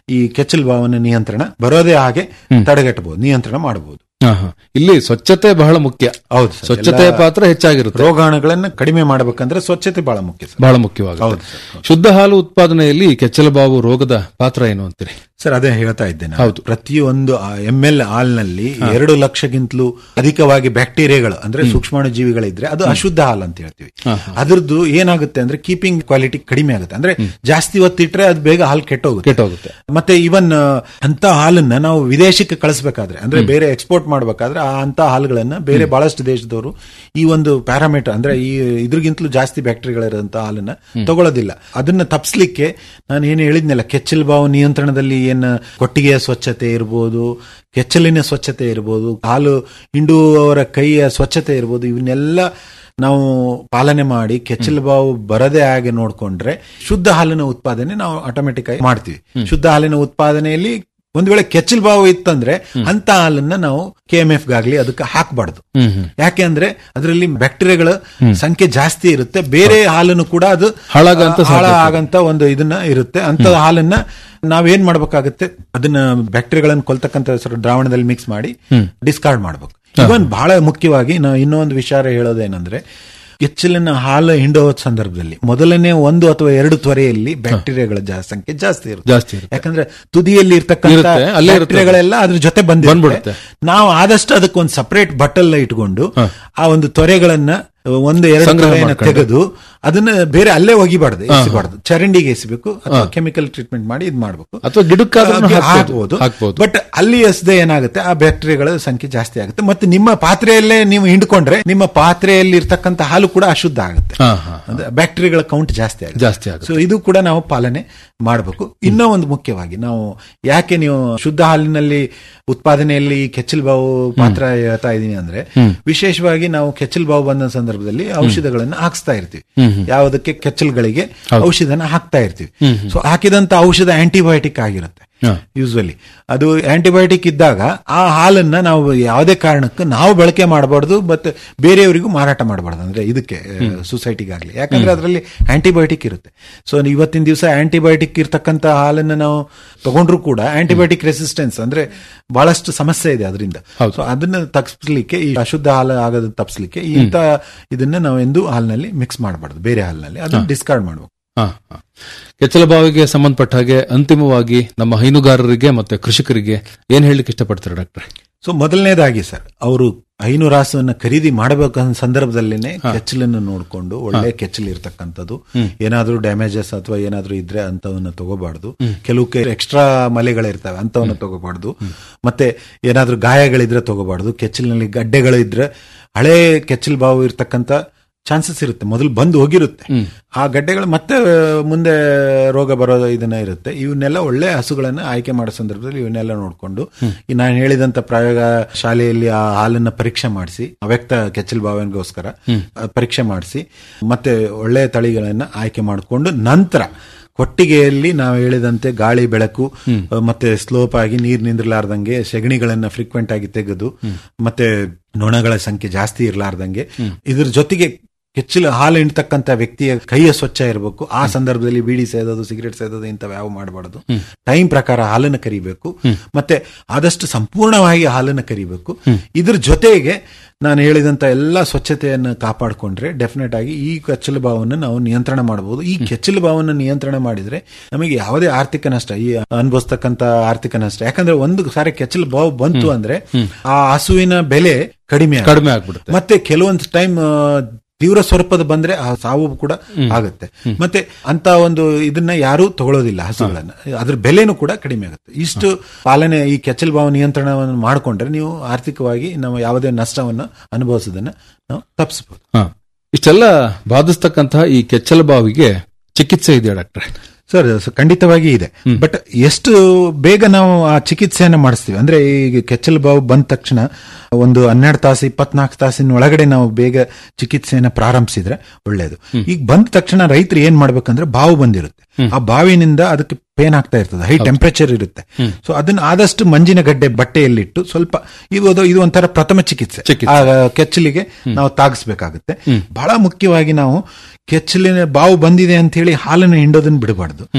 ಈ ಕೆಚ್ಚಲು ಬಾವನ ನಿಯಂತ್ರಣ ಬರೋದೇ ಹಾಗೆ ತಡೆಗಟ್ಟಬಹುದು ನಿಯಂತ್ರಣ ಮಾಡಬಹುದು ಹಾ, ಹಾ. ಇಲ್ಲಿ ಸ್ವಚ್ಛತೆ ಬಹಳ ಮುಖ್ಯ ಹೌದು ಸರ್. ಸ್ವಚ್ಛತೆಯ ಎಲ್ಲ ಪಾತ್ರ ಹೆಚ್ಚಾಗಿರುತ್ತೆ ರೋಗಾಣುಗಳನ್ನ ಕಡಿಮೆ ಮಾಡಬೇಕಂದ್ರೆ ಸ್ವಚ್ಛತೆ ಬಹಳ ಮುಖ್ಯ ಸರ್ ಬಹಳ ಮುಖ್ಯವಾಗುತ್ತೆ ಹೌದು ಸರ್. ಶುದ್ಧ ಹಾಲು ಉತ್ಪಾದನೆಯಲ್ಲಿ ಕೆಚ್ಚಲುಬಾವು ರೋಗದ ಪಾತ್ರ ಏನು ಅಂತೀರಿ ಸರ್ ಅದೇ ಹೇಳ್ತಾ ಇದ್ದೇನೆ ಹೌದು. ಪ್ರತಿಯೊಂದು ಎಂ ಎಲ್ ಹಾಲ್ನಲ್ಲಿ ಎರಡು ಲಕ್ಷಕ್ಕಿಂತಲೂ ಅಧಿಕವಾಗಿ ಬ್ಯಾಕ್ಟೀರಿಯಾಗಳು ಅಂದ್ರೆ ಸೂಕ್ಷ್ಮಾಣು ಜೀವಿಗಳಿದ್ರೆ ಅದು ಅಶುದ್ಧ ಹಾಲು ಅಂತ ಹೇಳ್ತೀವಿ ಅದ್ರದ್ದು ಏನಾಗುತ್ತೆ ಅಂದ್ರೆ ಕೀಪಿಂಗ್ ಕ್ವಾಲಿಟಿ ಕಡಿಮೆ ಆಗುತ್ತೆ ಅಂದ್ರೆ ಜಾಸ್ತಿ ಹೊತ್ತಿಟ್ರೆ ಅದು ಬೇಗ ಹಾಲು ಕೆಟ್ಟೋಗುತ್ತೆ ಕೆಟ್ಟೋಗುತ್ತೆ ಮತ್ತೆ ಇವನ್ ಅಂತ ಹಾಲನ್ನ ನಾವು ವಿದೇಶಕ್ಕೆ ಕಳಿಸ್ಬೇಕಾದ್ರೆ ಅಂದ್ರೆ ಬೇರೆ ಎಕ್ಸ್ಪೋರ್ಟ್ ಮಾಡ್ಬೇಕಾದ್ರೆ ಆ ಅಂತ ಹಾಲುಗಳನ್ನ ಬೇರೆ ಬಹಳಷ್ಟು ದೇಶದವರು ಈ ಒಂದು ಪ್ಯಾರಾಮೀಟರ್ ಅಂದ್ರೆ ಈ ಇದ್ರಿಗಿಂತಲೂ ಜಾಸ್ತಿ ಬ್ಯಾಕ್ಟೀರಿಯಾಗಳಿರೋಂತ ಹಾಲನ್ನ ತಗೊಳ್ಳೋದಿಲ್ಲ ಅದನ್ನ ತಪ್ಪಿಸ್ಲಿಕ್ಕೆ ನಾನು ಏನು ಹೇಳಿದ್ನಲ್ಲ ಕೆಚ್ಚಲು ಬಾವು ನಿಯಂತ್ರಣದಲ್ಲಿ ಏನ್ ಕೊಟ್ಟಿಗೆಯ ಸ್ವಚ್ಛತೆ ಇರ್ಬೋದು ಕೆಚ್ಚಲಿನ ಸ್ವಚ್ಛತೆ ಇರ್ಬೋದು ಹಾಲು ಹಿಂಡುವವರ ಕೈಯ ಸ್ವಚ್ಛತೆ ಇರ್ಬೋದು ಇವನ್ನೆಲ್ಲ ನಾವು ಪಾಲನೆ ಮಾಡಿ ಕೆಚ್ಚಲು ಬಾವು ಬರದೇ ಹಾಗೆ ನೋಡ್ಕೊಂಡ್ರೆ ಶುದ್ಧ ಹಾಲಿನ ಉತ್ಪಾದನೆ ನಾವು ಆಟೋಮೆಟಿಕ್ ಆಗಿ ಮಾಡ್ತೀವಿ ಶುದ್ಧ ಹಾಲಿನ ಉತ್ಪಾದನೆಯಲ್ಲಿ ಒಂದ್ ವೇಳೆ ಕೆಚ್ಚಲು ಬಾವು ಇತ್ತಂದ್ರೆ ಅಂತ ಹಾಲನ್ನ ನಾವು ಕೆ ಎಂ ಎಫ್ ಗಾಗ್ಲಿ ಅದಕ್ಕೆ ಹಾಕಬಾರ್ದು ಯಾಕೆ ಅಂದ್ರೆ ಅದರಲ್ಲಿ ಬ್ಯಾಕ್ಟೀರಿಯಾಗಳ ಸಂಖ್ಯೆ ಜಾಸ್ತಿ ಇರುತ್ತೆ ಬೇರೆ ಹಾಲನ್ನು ಕೂಡ ಅದು ಹಾಳಾಗಂತ ಹಾಳ ಆಗಂತ ಒಂದು ಇದನ್ನ ಇರುತ್ತೆ ಅಂತ ಹಾಲನ್ನ ನಾವೇನ್ ಮಾಡ್ಬೇಕಾಗುತ್ತೆ ಅದನ್ನ ಬ್ಯಾಕ್ಟೀರಿಯಾಗಳನ್ನ ಕೊಲ್ತಕ್ಕಂತ ಸ್ವಲ್ಪ ದ್ರಾವಣದಲ್ಲಿ ಮಿಕ್ಸ್ ಮಾಡಿ ಡಿಸ್ಕಾರ್ಡ್ ಮಾಡ್ಬೇಕು ಇವನ್ ಬಹಳ ಮುಖ್ಯವಾಗಿ ನಾವು ಇನ್ನೊಂದು ವಿಚಾರ ಹೇಳೋದೇನಂದ್ರೆ ಎಚ್ಚಲಿನ ಹಾಲು ಹಿಂಡೋ ಸಂದರ್ಭದಲ್ಲಿ ಮೊದಲನೇ ಒಂದು ಅಥವಾ ಎರಡು ತ್ವರೆಯಲ್ಲಿ ಬ್ಯಾಕ್ಟೀರಿಯಾಗಳ ಜಾ- ಸಂಖ್ಯೆ ಜಾಸ್ತಿ ಇರುತ್ತೆ ಜಾಸ್ತಿ ಇರುತ್ತೆ. ಯಾಕಂದ್ರೆ ತುದಿಯಲ್ಲಿ ಇರ್ತಕ್ಕಂಥ ಇರುತ್ತೆ, ಅಲ್ಲೇ ಇರುತ್ತೆ. ಬ್ಯಾಕ್ಟೀರಿಯಾಗಳೆಲ್ಲ ಅದ್ರ ಜೊತೆ ಬಂದ್ಬಿಡುತ್ತೆ. ಬಂದ್ಬಿಡುತ್ತೆ ನಾವು ಆದಷ್ಟು ಅದಕ್ಕೊಂದು ಸಪರೇಟ್ ಬಟ್ಟಲ್ ಇಟ್ಕೊಂಡು ಆ ಒಂದು ತೊರೆಗಳನ್ನ ಒಂದು ಎರಡು ಸಂಗ್ರಹ ತೊರೆಯನ್ನ ಮಾಡ್ಕೊಂಡು. ತೆಗೆದು ಅದನ್ನ ಬೇರೆ ಅಲ್ಲೇ ಒಗಿಬಾರ್ದು ಎಸಿಬಾರ್ದು ಚರಂಡಿಗೆ ಎಸಿಬೇಕು ಅಥವಾ ಕೆಮಿಕಲ್ ಟ್ರೀಟ್ಮೆಂಟ್ ಮಾಡಿ ಇದ್ ಮಾಡ್ಬೇಕು ಅಥವಾ ಗಿಡಕ್ಕಾದ್ರೂ ಹಾಗೆ ಹಾಕ್ಬೋದು. ಹಾಕ್ಬೋದು ಹಾಕ್ಬೋದು. ಬಟ್ ಅಲ್ಲಿ ಎಸದೆ ಏನಾಗುತ್ತೆ ಆ ಬ್ಯಾಕ್ಟೀರಿಯಾಗಳ ಸಂಖ್ಯೆ ಜಾಸ್ತಿ ಆಗುತ್ತೆ ಮತ್ತೆ ನಿಮ್ಮ ಪಾತ್ರೆಯಲ್ಲೇ ನೀವು ಹಿಂಡ್ಕೊಂಡ್ರೆ ನಿಮ್ಮ ಪಾತ್ರೆಯಲ್ಲಿ ಇರ್ತಕ್ಕಂಥ ಹಾಲು ಕೂಡ ಅಶುದ್ಧ ಆಗುತ್ತೆ ಹಾ, ಹಾ, ಅಂದ್ರೆ ಬ್ಯಾಕ್ಟೀರಿಯಾಗಳ ಕೌಂಟ್ ಜಾಸ್ತಿ ಆಗುತ್ತೆ ಜಾಸ್ತಿ ಆಗುತ್ತೆ ಸೊ ಇದು ಕೂಡ ನಾವು ಪಾಲನೆ ಮಾಡಬೇಕು ಇನ್ನೂ ಒಂದು ಮುಖ್ಯವಾಗಿ ನಾವು ಯಾಕೆ ನೀವು ಶುದ್ಧ ಹಾಲಿನಲ್ಲಿ ಉತ್ಪಾದನೆಯಲ್ಲಿ ಈ ಕೆಚ್ಚಲು ಬಾವು ಪಾತ್ರ ಹೇಳ್ತಾ ಇದೀನಿ ಅಂದ್ರೆ ವಿಶೇಷವಾಗಿ ನಾವು ಕೆಚ್ಚಲು ಬಾವು ಬಂದ ಸಂದರ್ಭದಲ್ಲಿ ಔಷಧಗಳನ್ನ ಹಾಕ್ಸ್ತಾ ಇರ್ತೀವಿ ಯಾವುದಕ್ಕೆ ಕೆಚ್ಚಲುಗಳಿಗೆ ಔಷಧನ ಹಾಕ್ತಾ ಇರ್ತೀವಿ ಸೊ ಹಾಕಿದಂತ ಔಷಧ ಆಂಟಿಬಯೋಟಿಕ್ ಆಗಿರುತ್ತೆ ಹಾ. ಯೂಸ್ವಲಿ ಅದು ಆಂಟಿಬಯೋಟಿಕ್ ಇದ್ದಾಗ ಆ ಹಾಲನ್ನ ನಾವು ಯಾವುದೇ ಕಾರಣಕ್ಕೂ ನಾವು ಬಳಕೆ ಮಾಡಬಾರ್ದು ಮತ್ತೆ ಬೇರೆಯವರಿಗೂ ಮಾರಾಟ ಮಾಡಬಾರ್ದು ಅಂದ್ರೆ ಇದಕ್ಕೆ ಸೊಸೈಟಿಗಾಗ್ಲಿ ಯಾಕಂದ್ರೆ ಅದರಲ್ಲಿ ಆಂಟಿಬಯೋಟಿಕ್ ಇರುತ್ತೆ ಸೊ ಇವತ್ತಿನ ದಿವಸ ಆಂಟಿಬಯೋಟಿಕ್ ಇರ್ತಕ್ಕಂಥ ಹಾಲನ್ನ ನಾವು ತಗೊಂಡ್ರು ಕೂಡ ಆಂಟಿಬಯೋಟಿಕ್ ರೆಸಿಸ್ಟೆನ್ಸ್ ಅಂದ್ರೆ ಬಹಳಷ್ಟು ಸಮಸ್ಯೆ ಇದೆ ಅದರಿಂದ ಸೊ ಅದನ್ನ ತಪ್ಪಿಸ್ಲಿಕ್ಕೆ ಈ ಅಶುದ್ಧ ಹಾಲು ಆಗೋದು ತಪ್ಪಿಸ್ಲಿಕ್ಕೆ ಇಂಥ ಇದನ್ನ ನಾವು ಎಂದು ಹಾಲಿನಲ್ಲಿ ಮಿಕ್ಸ್ ಮಾಡಬಾರ್ದು ಬೇರೆ ಹಾಲಿನಲ್ಲಿ ಅದನ್ನ ಡಿಸ್ಕಾರ್ಡ್ ಮಾಡ್ಬೇಕು ಹಾ, ಹಾ. ಕೆಚ್ಚಲ ಬಾವಿಗೆ ಸಂಬಂಧಪಟ್ಟ ಹಾಗೆ ಅಂತಿಮವಾಗಿ ನಮ್ಮ ಹೈನುಗಾರರಿಗೆ ಮತ್ತೆ ಕೃಷಿಕರಿಗೆ ಏನ್ ಹೇಳಲಿಕ್ಕೆ ಇಷ್ಟಪಡ್ತಾರೆ ಡಾಕ್ಟ್ರೆ ಸೊ ಮೊದಲನೇದಾಗಿ ಸರ್ ಅವರು ಹೈನುರಾಸವನ್ನ ಖರೀದಿ ಮಾಡಬೇಕಂದ ಸಂದರ್ಭದಲ್ಲೇನೆ ಕೆಚ್ಚಲನ್ನು ನೋಡ್ಕೊಂಡು ಒಳ್ಳೆ ಕೆಚ್ಚಲು ಇರ್ತಕ್ಕಂಥದ್ದು ಏನಾದ್ರೂ ಡ್ಯಾಮೇಜಸ್ ಅಥವಾ ಏನಾದ್ರೂ ಇದ್ರೆ ಅಂತವನ್ನ ತಗೋಬಾರ್ದು ಕೆಲವು ಎಕ್ಸ್ಟ್ರಾ ಮಲೆಗಳಿರ್ತವೆ ಅಂತವನ್ನ ತಗೋಬಾರ್ದು ಮತ್ತೆ ಏನಾದ್ರೂ ಗಾಯಗಳಿದ್ರೆ ತಗೋಬಾರ್ದು ಕೆಚ್ಚಲಿನಲ್ಲಿ ಗಡ್ಡೆಗಳು ಇದ್ರೆ ಹಳೆ ಕೆಚ್ಚಲು ಬಾವು ಇರ್ತಕ್ಕಂಥ ಚಾನ್ಸಸ್ ಇರುತ್ತೆ ಮೊದಲು ಬಂದು ಹೋಗಿರುತ್ತೆ ಆ ಗಡ್ಡೆಗಳು ಮತ್ತೆ ಮುಂದೆ ರೋಗ ಬರೋ ಇದನ್ನ ಇರುತ್ತೆ ಇವನ್ನೆಲ್ಲ ಒಳ್ಳೆ ಹಸುಗಳನ್ನ ಆಯ್ಕೆ ಮಾಡೋ ಸಂದರ್ಭದಲ್ಲಿ ಇವನ್ನೆಲ್ಲ ನೋಡ್ಕೊಂಡು ಈ ನಾನು ಹೇಳಿದಂತ ಪ್ರಯೋಗ ಶಾಲೆಯಲ್ಲಿ ಆ ಹಾಲನ್ನ ಪರೀಕ್ಷೆ ಮಾಡಿಸಿ ಅವ್ಯಕ್ತ ಕೆಚ್ಚಲು ಭಾವನೆಗೋಸ್ಕರ ಆ, ಪರೀಕ್ಷೆ ಮಾಡಿಸಿ ಮತ್ತೆ ಒಳ್ಳೆ ತಳಿಗಳನ್ನ ಆಯ್ಕೆ ಮಾಡಿಕೊಂಡು ನಂತರ ಕೊಟ್ಟಿಗೆಯಲ್ಲಿ ನಾವು ಹೇಳಿದಂತೆ ಗಾಳಿ ಬೆಳಕು ಆ, ಮತ್ತೆ ಸ್ಲೋಪ್ ಆಗಿ ನೀರ್ ನಿಂದ್ರಲಾರ್ದಂಗೆ ಸೆಗಣಿಗಳನ್ನ ಫ್ರೀಕ್ವೆಂಟ್ ಆಗಿ ತೆಗೆದು ಮತ್ತೆ ನೊಣಗಳ ಸಂಖ್ಯೆ ಜಾಸ್ತಿ ಇರಲಾರ್ದಂಗೆ ಇದ್ರ ಜೊತೆಗೆ ಕೆಚ್ಚಲು ಹಾಲು ಹಿಂಡ್ತಕ್ಕಂತ ವ್ಯಕ್ತಿಯ ಕೈಯ ಸ್ವಚ್ಛ ಇರಬೇಕು ಆ ಸಂದರ್ಭದಲ್ಲಿ ಬೀಡಿ ಸೇದೋದು ಸಿಗರೇಟ್ ಸೇದೋದು ಇಂಥವು ಯಾವ ಮಾಡಬಾರ್ದು ಟೈಮ್ ಪ್ರಕಾರ ಹಾಲನ್ನು ಕರಿಬೇಕು ಮತ್ತೆ ಆದಷ್ಟು ಸಂಪೂರ್ಣವಾಗಿ ಹಾಲನ್ನು ಕರಿಬೇಕು ಇದ್ರ ಜೊತೆಗೆ ನಾನು ಹೇಳಿದಂತ ಎಲ್ಲ ಸ್ವಚ್ಛತೆಯನ್ನು ಕಾಪಾಡಿಕೊಂಡ್ರೆ ಡೆಫಿನೆಟ್ ಆಗಿ ಈ ಕೆಚ್ಚಲು ಭಾವವನ್ನು ನಾವು ನಿಯಂತ್ರಣ ಮಾಡಬಹುದು ಈ ಕೆಚ್ಚಲು ಭಾವವನ್ನು ನಿಯಂತ್ರಣ ಮಾಡಿದ್ರೆ ನಮಗೆ ಯಾವುದೇ ಆರ್ಥಿಕ ನಷ್ಟ ಈ ಅನುಭವಿಸ್ತಕ್ಕಂತ ಆರ್ಥಿಕ ನಷ್ಟ ಯಾಕಂದ್ರೆ ಒಂದು ಸಾರಿ ಕೆಚ್ಚಲು ಬಾವು ಬಂತು ಅಂದ್ರೆ ಆ ಹಸುವಿನ ಬೆಲೆ ಕಡಿಮೆ ಆಗುತ್ತೆ. ಕಡಿಮೆ ಆಗ್ಬಿಡುತ್ತೆ ಮತ್ತೆ ಕೆಲವೊಂದು ಟೈಮ್ ತೀವ್ರ ಸ್ವರೂಪದ ಬಂದ್ರೆ ಆ ಸಾವು ಕೂಡ ಆಗುತ್ತೆ ಮತ್ತೆ ಅಂತ ಒಂದು ಇದನ್ನ ಯಾರು ತಗೊಳ್ಳೋದಿಲ್ಲ ಹಸುಗಳನ್ನ ಅದ್ರ ಬೆಲೆನೂ ಕೂಡ ಕಡಿಮೆ ಆಗುತ್ತೆ ಇಷ್ಟು ಪಾಲನೆ ಈ ಕೆಚ್ಚಲು ಭಾವ ನಿಯಂತ್ರಣವನ್ನು ಮಾಡಿಕೊಂಡ್ರೆ ನೀವು ಆರ್ಥಿಕವಾಗಿ ನಾವು ಯಾವುದೇ ನಷ್ಟವನ್ನು ಅನುಭವಿಸೋದನ್ನ ನಾವು ತಪ್ಪಿಸಬಹುದು ಹಾ. ಇಷ್ಟೆಲ್ಲ ಬಾಧಿಸ್ತಕ್ಕಂತಹ ಈ ಕೆಚ್ಚಲ ಬಾವಿಗೆ ಚಿಕಿತ್ಸೆ ಇದೆಯಾ ಡಾಕ್ಟ್ರೆ ಸರ್ ಸ- ಖಂಡಿತವಾಗಿ ಇದೆ ಬಟ್ ಎಷ್ಟು ಬೇಗ ನಾವು ಆ ಚಿಕಿತ್ಸೆಯನ್ನ ಮಾಡಿಸ್ತೀವಿ ಅಂದ್ರೆ ಈಗ ಕೆಚ್ಚಲು ಬಾವು ಬಂದ ತಕ್ಷಣ ಒಂದು ಹನ್ನೆರಡು ತಾಸು ಇಪ್ಪತ್ನಾಲ್ಕು ತಾಸಿನ ಒಳಗಡೆ ನಾವು ಬೇಗ ಚಿಕಿತ್ಸೆಯನ್ನ ಪ್ರಾರಂಭಿಸಿದ್ರೆ ಒಳ್ಳೇದು ಈಗ ಬಂದ ತಕ್ಷಣ ರೈತರು ಏನ್ ಮಾಡ್ಬೇಕಂದ್ರೆ ಬಾವು ಬಂದಿರುತ್ತೆ ಆ ಬಾವಿನಿಂದ ಅದಕ್ಕೆ ಪೇನ್ ಆಗ್ತಾ ಇರ್ತದೆ ಹೈ ಟೆಂಪರೇಚರ್ ಇರುತ್ತೆ ಸೊ ಅದನ್ನ ಆದಷ್ಟು ಮಂಜಿನ ಗಡ್ಡೆ ಬಟ್ಟೆಯಲ್ಲಿಟ್ಟು ಸ್ವಲ್ಪ ಇದು ಇದು ಒಂಥರ ಪ್ರಥಮ ಚಿಕಿತ್ಸೆ ಚಿಕಿತ್ಸೆ. ಆ ಕೆಚ್ಚಲಿಗೆ ನಾವು ತಾಗಿಸ್ಬೇಕಾಗುತ್ತೆ ಬಹಳ ಮುಖ್ಯವಾಗಿ ನಾವು ಕೆಚ್ಚಲಿನ ಬಾವು ಬಂದಿದೆ ಅಂತ ಹೇಳಿ ಹಾಲನ್ನು ಹಿಂಡೋದನ್ನ ಬಿಡಬಾರ್ದು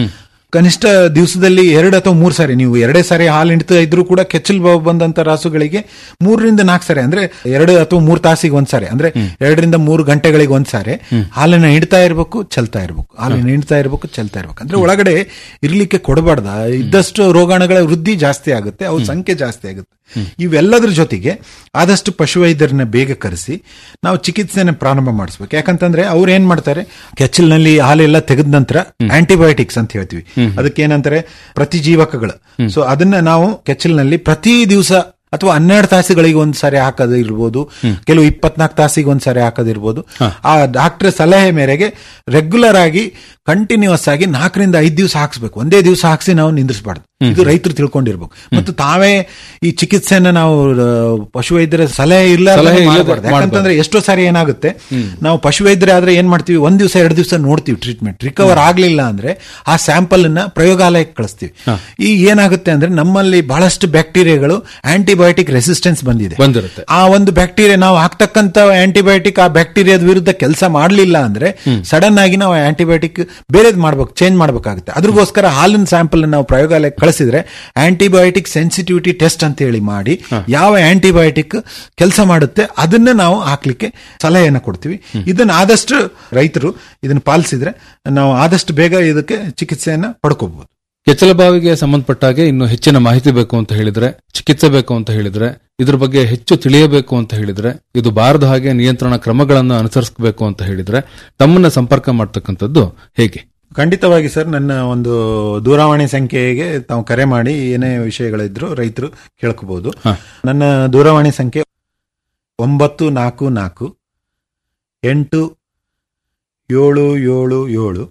ಕನಿಷ್ಠ ದಿವಸದಲ್ಲಿ ಎರಡು ಅಥವಾ ಮೂರು ಸಾರಿ ನೀವು ಎರಡೇ ಸಾರಿ ಹಾಲು ಹಿಂಡ್ತಾ ಇದ್ರೂ ಕೂಡ ಕೆಚ್ಚಲು ಬಾವು ಬಂದಂತ ರಾಸುಗಳಿಗೆ ಮೂರರಿಂದ ನಾಲ್ಕು ಸಾರಿ ಅಂದ್ರೆ ಎರಡು ಅಥವಾ ಮೂರು ತಾಸಿಗೆ ಒಂದ್ಸಾರಿ ಅಂದ್ರೆ ಎರಡರಿಂದ ಮೂರು ಗಂಟೆಗಳಿಗೆ ಒಂದ್ಸಾರಿ ಹಾಲನ್ನ ಹಿಂಡ್ತಾ ಇರ್ಬೇಕು ಚಲ್ತಾ ಇರ್ಬೇಕು ಹಾಲನ್ನ ಹಿಂಡ್ತಾ ಇರ್ಬೇಕು ಚಲ್ತಾ ಇರ್ಬೇಕು ಅಂದ್ರೆ ಒಳಗಡೆ ಇರ್ಲಿಕ್ಕೆ ಕೊಡಬಾರ್ದ ಇದ್ದಷ್ಟು ರೋಗಾಣುಗಳ ವೃದ್ಧಿ ಜಾಸ್ತಿ ಆಗುತ್ತೆ ಅವು ಸಂಖ್ಯೆ ಜಾಸ್ತಿ ಆಗುತ್ತೆ ಇವೆಲ್ಲದ್ರ ಜೊತೆಗೆ ಆದಷ್ಟು ಪಶುವೈದ್ಯರನ್ನ ಬೇಗ ಕರೆಸಿ ನಾವು ಚಿಕಿತ್ಸೆನ ಪ್ರಾರಂಭ ಮಾಡಿಸ್ಬೇಕು ಯಾಕಂತಂದ್ರೆ ಅವ್ರು ಏನ್ ಮಾಡ್ತಾರೆ ಕೆಚ್ಚಲಿನಲ್ಲಿ ಹಾಲೆಲ್ಲ ತೆಗೆದ ನಂತರ ಆಂಟಿಬಯೋಟಿಕ್ಸ್ ಅಂತ ಹೇಳ್ತೀವಿ ಅದಕ್ಕೆ ಏನಂತಾರೆ ಪ್ರತಿಜೀವಕಗಳು ಸೊ ಅದನ್ನ ನಾವು ಕೆಚ್ಚಲಿನಲ್ಲಿ ಪ್ರತಿ ದಿವಸ ಅಥವಾ ಹನ್ನೆರಡು ತಾಸುಗಳಿಗೆ ಒಂದ್ ಸಾರಿ ಹಾಕೋದು ಇರ್ಬೋದು ಕೆಲವು ಇಪ್ಪತ್ನಾಲ್ಕು ತಾಸಿಗೆ ಒಂದ್ ಸಾರಿ ಹಾಕೋದಿರ್ಬೋದು ಆ ಡಾಕ್ಟರ್ ಸಲಹೆ ಮೇರೆಗೆ ರೆಗ್ಯುಲರ್ ಆಗಿ ಕಂಟಿನ್ಯೂಸ್ ಆಗಿ ನಾಲ್ಕರಿಂದ ಐದು ದಿವಸ ಹಾಕ್ಸ್ಬೇಕು ಒಂದೇ ದಿವಸ ಹಾಕ್ಸಿ ನಾವು ನಿಂದ್ರಿಸಬಾರ್ದು ಇದು ರೈತರು ತಿಳ್ಕೊಂಡಿರ್ಬೇಕು ಮತ್ತು ತಾವೇ ಈ ಚಿಕಿತ್ಸೆನ ನಾವು ಆ, ಪಶುವೈದ್ಯರ ಸಲಹೆ ಇಲ್ಲ ಸಲಹೆ ಇಲ್ಲದೆ ಮಾಡಬಾರ್ದು ಯಾಕಂತಂದ್ರೆ ಎಷ್ಟೋ ಸಾರಿ ಏನಾಗುತ್ತೆ ನಾವು ಪಶುವೈದ್ಯರೇ ಆದ್ರೆ ಏನ್ ಮಾಡ್ತೀವಿ ಒಂದ್ ದಿವಸ ಎರಡು ದಿವಸ ನೋಡ್ತೀವಿ ಟ್ರೀಟ್ಮೆಂಟ್ ರಿಕವರ್ ಆಗ್ಲಿಲ್ಲ ಅಂದ್ರೆ ಆ ಸ್ಯಾಂಪಲ್ ಅನ್ನ ಪ್ರಯೋಗಾಲಯಕ್ಕೆ ಕಳಿಸ್ತೀವಿ ಈ ಏನಾಗುತ್ತೆ ಅಂದ್ರೆ ನಮ್ಮಲ್ಲಿ ಬಹಳಷ್ಟು ಬ್ಯಾಕ್ಟೀರಿಯಾಗಳು ಆಂಟಿಬಯೋಟಿಕ್ ರೆಸಿಸ್ಟೆನ್ಸ್ ಬಂದಿದೆ ಬಂದಿರುತ್ತೆ. ಆ ಒಂದು ಬ್ಯಾಕ್ಟೀರಿಯಾ ನಾವು ಹಾಕ್ತಕ್ಕಂತ ಆಂಟಿಬಯೋಟಿಕ್ ಆ ಬ್ಯಾಕ್ಟೀರಿಯಾದ ವಿರುದ್ಧ ಕೆಲಸ ಮಾಡಲಿಲ್ಲ ಅಂದ್ರೆ ಸಡನ್ ಆಗಿ ನಾವು ಆಂಟಿಬಯೋಟಿಕ್ ಬೇರೆದ್ ಮಾಡ್ಬೇಕು ಚೇಂಜ್ ಮಾಡ್ಬೇಕಾಗುತ್ತೆ ಅದ್ರಗೋಸ್ಕರ ಹಾಲಿನ ಸ್ಯಾಂಪಲ್ ನಾವು ಪ್ರಯೋಗಾಲಯಕ್ಕೆ ಕಳಿಸಿದ್ರೆ ಆಂಟಿಬಯೋಟಿಕ್ ಸೆನ್ಸಿಟಿವಿಟಿ ಟೆಸ್ಟ್ ಅಂತ ಹೇಳಿ ಮಾಡಿ ಯಾವ ಆಂಟಿಬಯೋಟಿಕ್ ಕೆಲಸ ಮಾಡುತ್ತೆ ಅದನ್ನ ನಾವು ಹಾಕ್ಲಿಕ್ಕೆ ಸಲಹೆಯನ್ನು ಕೊಡ್ತೀವಿ ಇದನ್ನ ಆದಷ್ಟು ರೈತರು ಇದನ್ನ ಪಾಲಿಸಿದ್ರೆ ನಾವು ಆದಷ್ಟು ಬೇಗ ಇದಕ್ಕೆ ಚಿಕಿತ್ಸೆಯನ್ನ ಪಡ್ಕೋಬಹುದು ಕೆಚ್ಚಲಬಾವಿಗೆ ಸಂಬಂಧಪಟ್ಟ ಹಾಗೆ ಇನ್ನು ಹೆಚ್ಚಿನ ಮಾಹಿತಿ ಬೇಕು ಅಂತ ಹೇಳಿದ್ರೆ ಚಿಕಿತ್ಸೆ ಬೇಕು ಅಂತ ಹೇಳಿದ್ರೆ ಇದ್ರ ಬಗ್ಗೆ ಹೆಚ್ಚು ತಿಳಿಯಬೇಕು ಅಂತ ಹೇಳಿದ್ರೆ ಇದು ಬಾರದ ಹಾಗೆ ನಿಯಂತ್ರಣ ಕ್ರಮಗಳನ್ನು ಅನುಸರಿಸಬೇಕು ಅಂತ ಹೇಳಿದ್ರೆ ತಮ್ಮನ್ನ ಸಂಪರ್ಕ ಮಾಡ್ತಕ್ಕಂಥದ್ದು ಹೇಗೆ ಖಂಡಿತವಾಗಿ ಸರ್ ನನ್ನ ಒಂದು ದೂರವಾಣಿ ಸಂಖ್ಯೆಗೆ ತಾವು ಕರೆ ಮಾಡಿ ಏನೇ ವಿಷಯಗಳಿದ್ರು ರೈತರು ಕೇಳ್ಕೋಬಹುದು ನನ್ನ ದೂರವಾಣಿ ಸಂಖ್ಯೆ ಒಂಬತ್ತು ನಾಲ್ಕು ನಾಲ್ಕು ಎಂಟು ಏಳು ಏಳು ಏಳು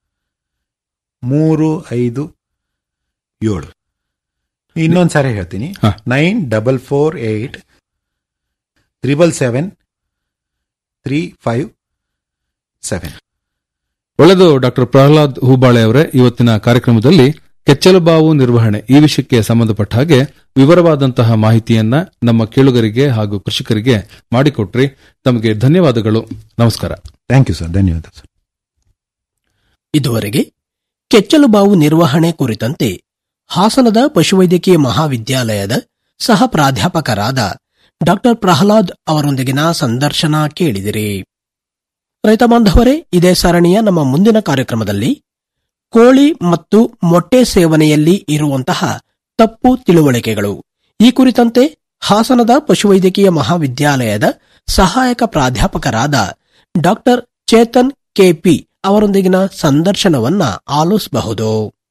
ಮೂರು ಐದು ಏಳು ಇನ್ನೊಂದು ಸಾರಿ ಹೇಳ್ತೀನಿ ಹ. Nine double four eight triple seven three five seven ಒಳ್ಳೆದು ಡಾಕ್ಟರ್ ಪ್ರಹ್ಲಾದ್ ಹೂಬಾಳೆ ಅವರೇ ಇವತ್ತಿನ ಕಾರ್ಯಕ್ರಮದಲ್ಲಿ ಕೆಚ್ಚಲುಬಾವು ನಿರ್ವಹಣೆ ಈ ವಿಷಯಕ್ಕೆ ಸಂಬಂಧಪಟ್ಟ ಹಾಗೆ ವಿವರವಾದಂತಹ ಮಾಹಿತಿಯನ್ನ ನಮ್ಮ ಕೇಳುಗರಿಗೆ ಹಾಗೂ ಕೃಷಿಕರಿಗೆ ಮಾಡಿಕೊಟ್ರಿ ತಮಗೆ ಧನ್ಯವಾದಗಳು ನಮಸ್ಕಾರ ಥ್ಯಾಂಕ್ ಯು ಸರ್ ಧನ್ಯವಾದ ಸರ್ ಇದುವರೆಗೆ ಕೆಚ್ಚಲುಬಾವು ನಿರ್ವಹಣೆ ಕುರಿತಂತೆ ಹಾಸನದ ಪಶುವೈದ್ಯಕೀಯ ಮಹಾವಿದ್ಯಾಲಯದ ಸಹ ಪ್ರಾಧ್ಯಾಪಕರಾದ ಡಾಕ್ಟರ್ ಪ್ರಹ್ಲಾದ್ ಅವರೊಂದಿಗಿನ ಸಂದರ್ಶನ ಕೇಳಿದಿರಿ ರೈತ ಬಾಂಧವರೇ ಇದೇ ಸರಣಿಯ ನಮ್ಮ ಮುಂದಿನ ಕಾರ್ಯಕ್ರಮದಲ್ಲಿ ಕೋಳಿ ಮತ್ತು ಮೊಟ್ಟೆ ಸೇವನೆಯಲ್ಲಿ ಇರುವಂತಹ ತಪ್ಪು ತಿಳುವಳಿಕೆಗಳು ಈ ಕುರಿತಂತೆ ಹಾಸನದ ಪಶುವೈದ್ಯಕೀಯ ಮಹಾವಿದ್ಯಾಲಯದ ಸಹಾಯಕ ಪ್ರಾಧ್ಯಾಪಕರಾದ ಡಾಕ್ಟರ್ ಚೇತನ್ ಕೆಪಿ ಅವರೊಂದಿಗಿನ ಸಂದರ್ಶನವನ್ನ ಆಲಿಸಬಹುದು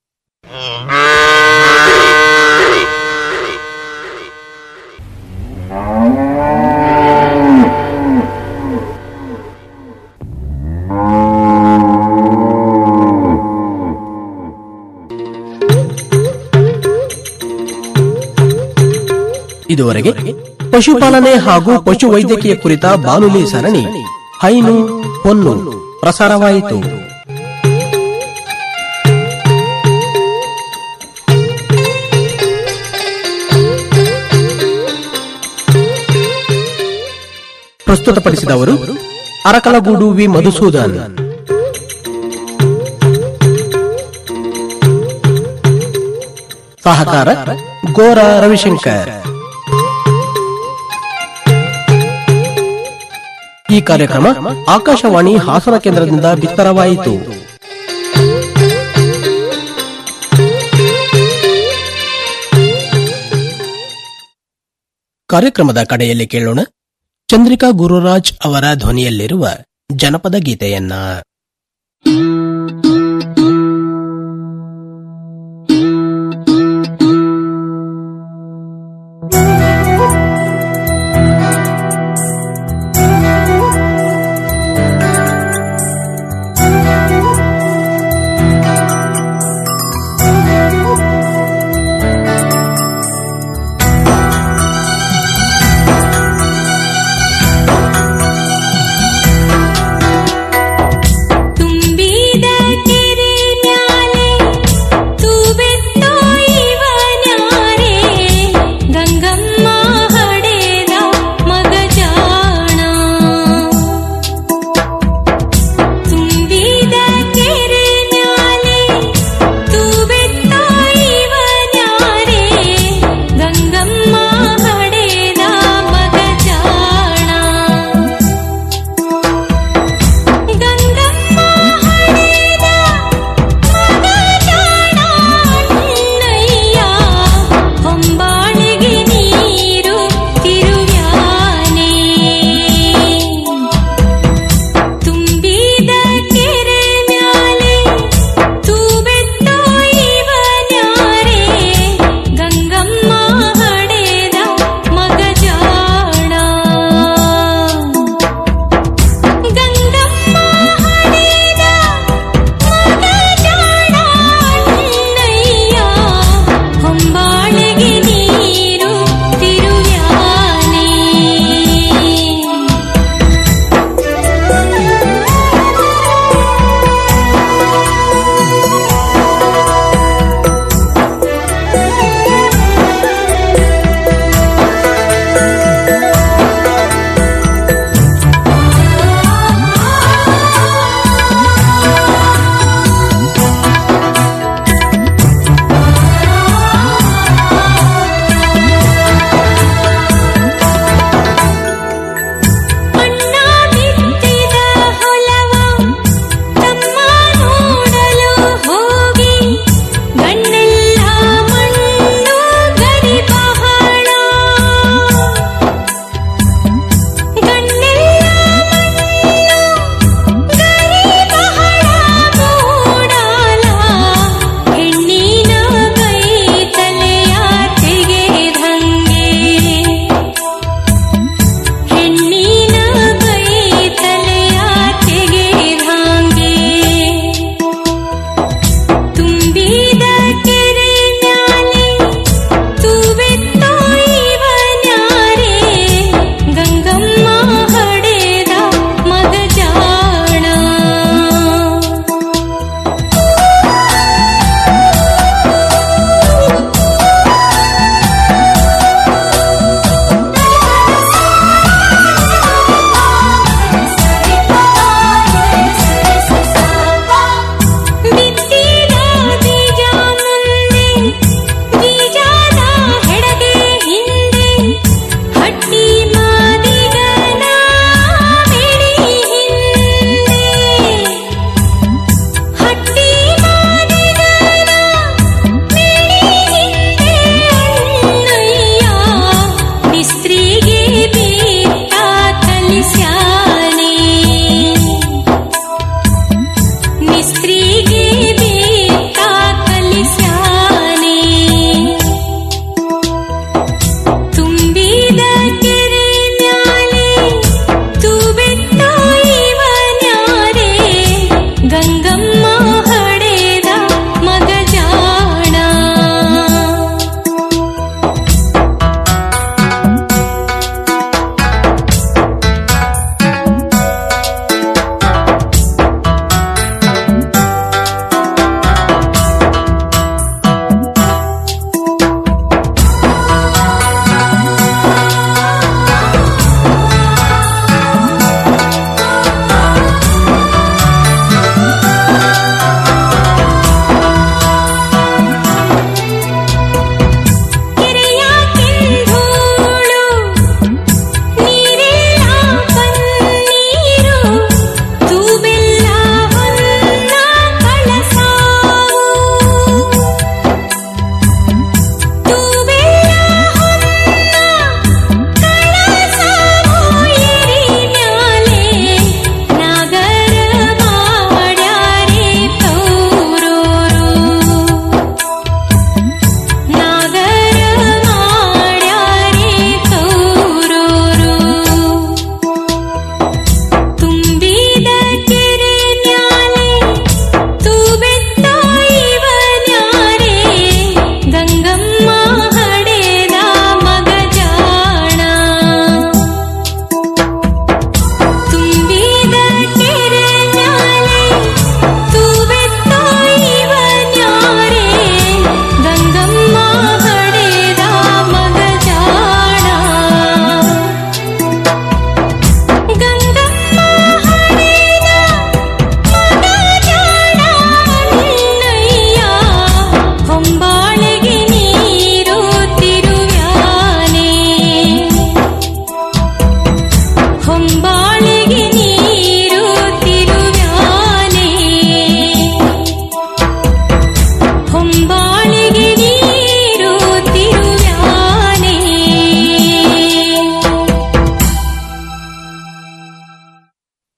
ಇದುವರೆಗೆ ಪಶುಪಾಲನೆ ಹಾಗೂ ಪಶು ವೈದ್ಯಕೀಯ ಕುರಿತ ಬಾನುಲಿ ಸರಣಿ ಹೈನು ಹೊನ್ನು ಪ್ರಸಾರವಾಯಿತು ಪ್ರಸ್ತುತಪಡಿಸಿದವರು ಅರಕಲಗೂಡು ವಿ ಮಧುಸೂದನ್ ಸಹಕಾರ ಗೋರ ರವಿಶಂಕರ್ ಈ ಕಾರ್ಯಕ್ರಮ ಆಕಾಶವಾಣಿ ಹಾಸನ ಕೇಂದ್ರದಿಂದ ಬಿತ್ತರವಾಯಿತು ಕಾರ್ಯಕ್ರಮದ ಕಡೆಯಲ್ಲಿ ಕೇಳೋಣ ಚಂದ್ರಿಕಾ ಗುರುರಾಜ್ ಅವರ ಧ್ವನಿಯಲ್ಲಿರುವ ಜನಪದ ಗೀತೆಯನ್ನ ತುಂಬಿ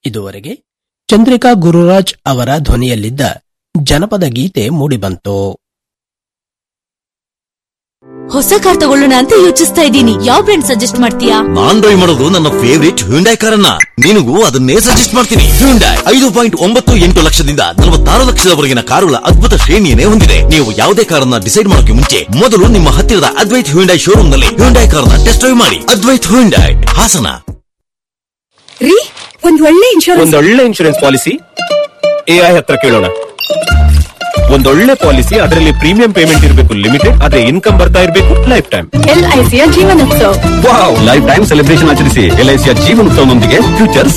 ಇದುವರೆಗೆ ಚಂದ್ರಿಕಾ ಗುರುರಾಜ್ ಅವರ ಧ್ವನಿಯಲ್ಲಿದ್ದ ಜನಪದ ಗೀತೆ ಮೂಡಿಬಂತು ಹೊಸ ಕಾರ್ ತಗೊಳ್ಳೋಣ ಅಂತ ಯೋಚಿಸ್ತಾ ಇದ್ದೀನಿ ಯಾವ ಬ್ರ್ಯಾಂಡ್ ಸಜೆಸ್ಟ್ ಮಾಡ್ತೀಯಾ ನಾನ್ ಡ್ರೈವ್ ಮಾಡೋದು ನನ್ನ ಫೇವರಿಟ್ ಹ್ಯುಂಡೈ ಕಾರನ್ನ ನಿನಗೂ ಅದನ್ನೇ ಸಜೆಸ್ಟ್ ಮಾಡ್ತೀನಿ ಹ್ಯುಂಡೈ ಐದು ಪಾಯಿಂಟ್ ಒಂಬತ್ತು ಎಂಟು ಲಕ್ಷದಿಂದ ನಲವತ್ತಾರು ಲಕ್ಷದವರೆಗಿನ ಕಾರುಗಳ ಅದ್ಭುತ ಶ್ರೇಣಿಯನ್ನೇ ಹೊಂದಿದೆ ನೀವು ಯಾವುದೇ ಕಾರನ್ನ ಡಿಸೈಡ್ ಮಾಡೋಕೆ ಮುಂಚೆ ಮೊದಲು ನಿಮ್ಮ ಹತ್ತಿರದ ಅದ್ವೈತ್ ಹ್ಯುಂಡೈ ಶೋರೂಮ್ ನಲ್ಲಿ ಹ್ಯುಂಡೈ ಕಾರನ್ನ ಟೆಸ್ಟ್ ಡ್ರೈವ್ ಮಾಡಿ ಅದ್ವೈತ್ ಹ್ಯುಂಡೈ ಹಾಸನ ರೀ ಒಂದ್ ಒಳ್ಳೆ ಇನ್ಶೂರೆನ್ಸ್ ಒಂದೊಳ್ಳೆ ಇನ್ಶೂರೆನ್ಸ್ ಪಾಲಿಸಿ ಎಐ ಹತ್ರ ಕೇಳೋಣ ಒಂದೊಳ್ಳೆ ಪಾಲಿಸಿ ಅದರಲ್ಲಿ ಪ್ರೀಮಿಯಂ ಪೇಮೆಂಟ್ ಇರಬೇಕು ಲಿಮಿಟೆಡ್ ಆದ್ರೆ ಇನ್ಕಮ್ ಬರ್ತಾ ಇರಬೇಕು ಲೈಫ್ ಟೈಮ್ ಎಲ್ಐಸಿಯ Jeevan Utsav wow life time celebration ಆಚರಿಸಿ ಎಲ್ಐಸಿಯ ಜೀವನೋತ್ಸವದೊಂದಿಗೆ ಫ್ಯೂಚರ್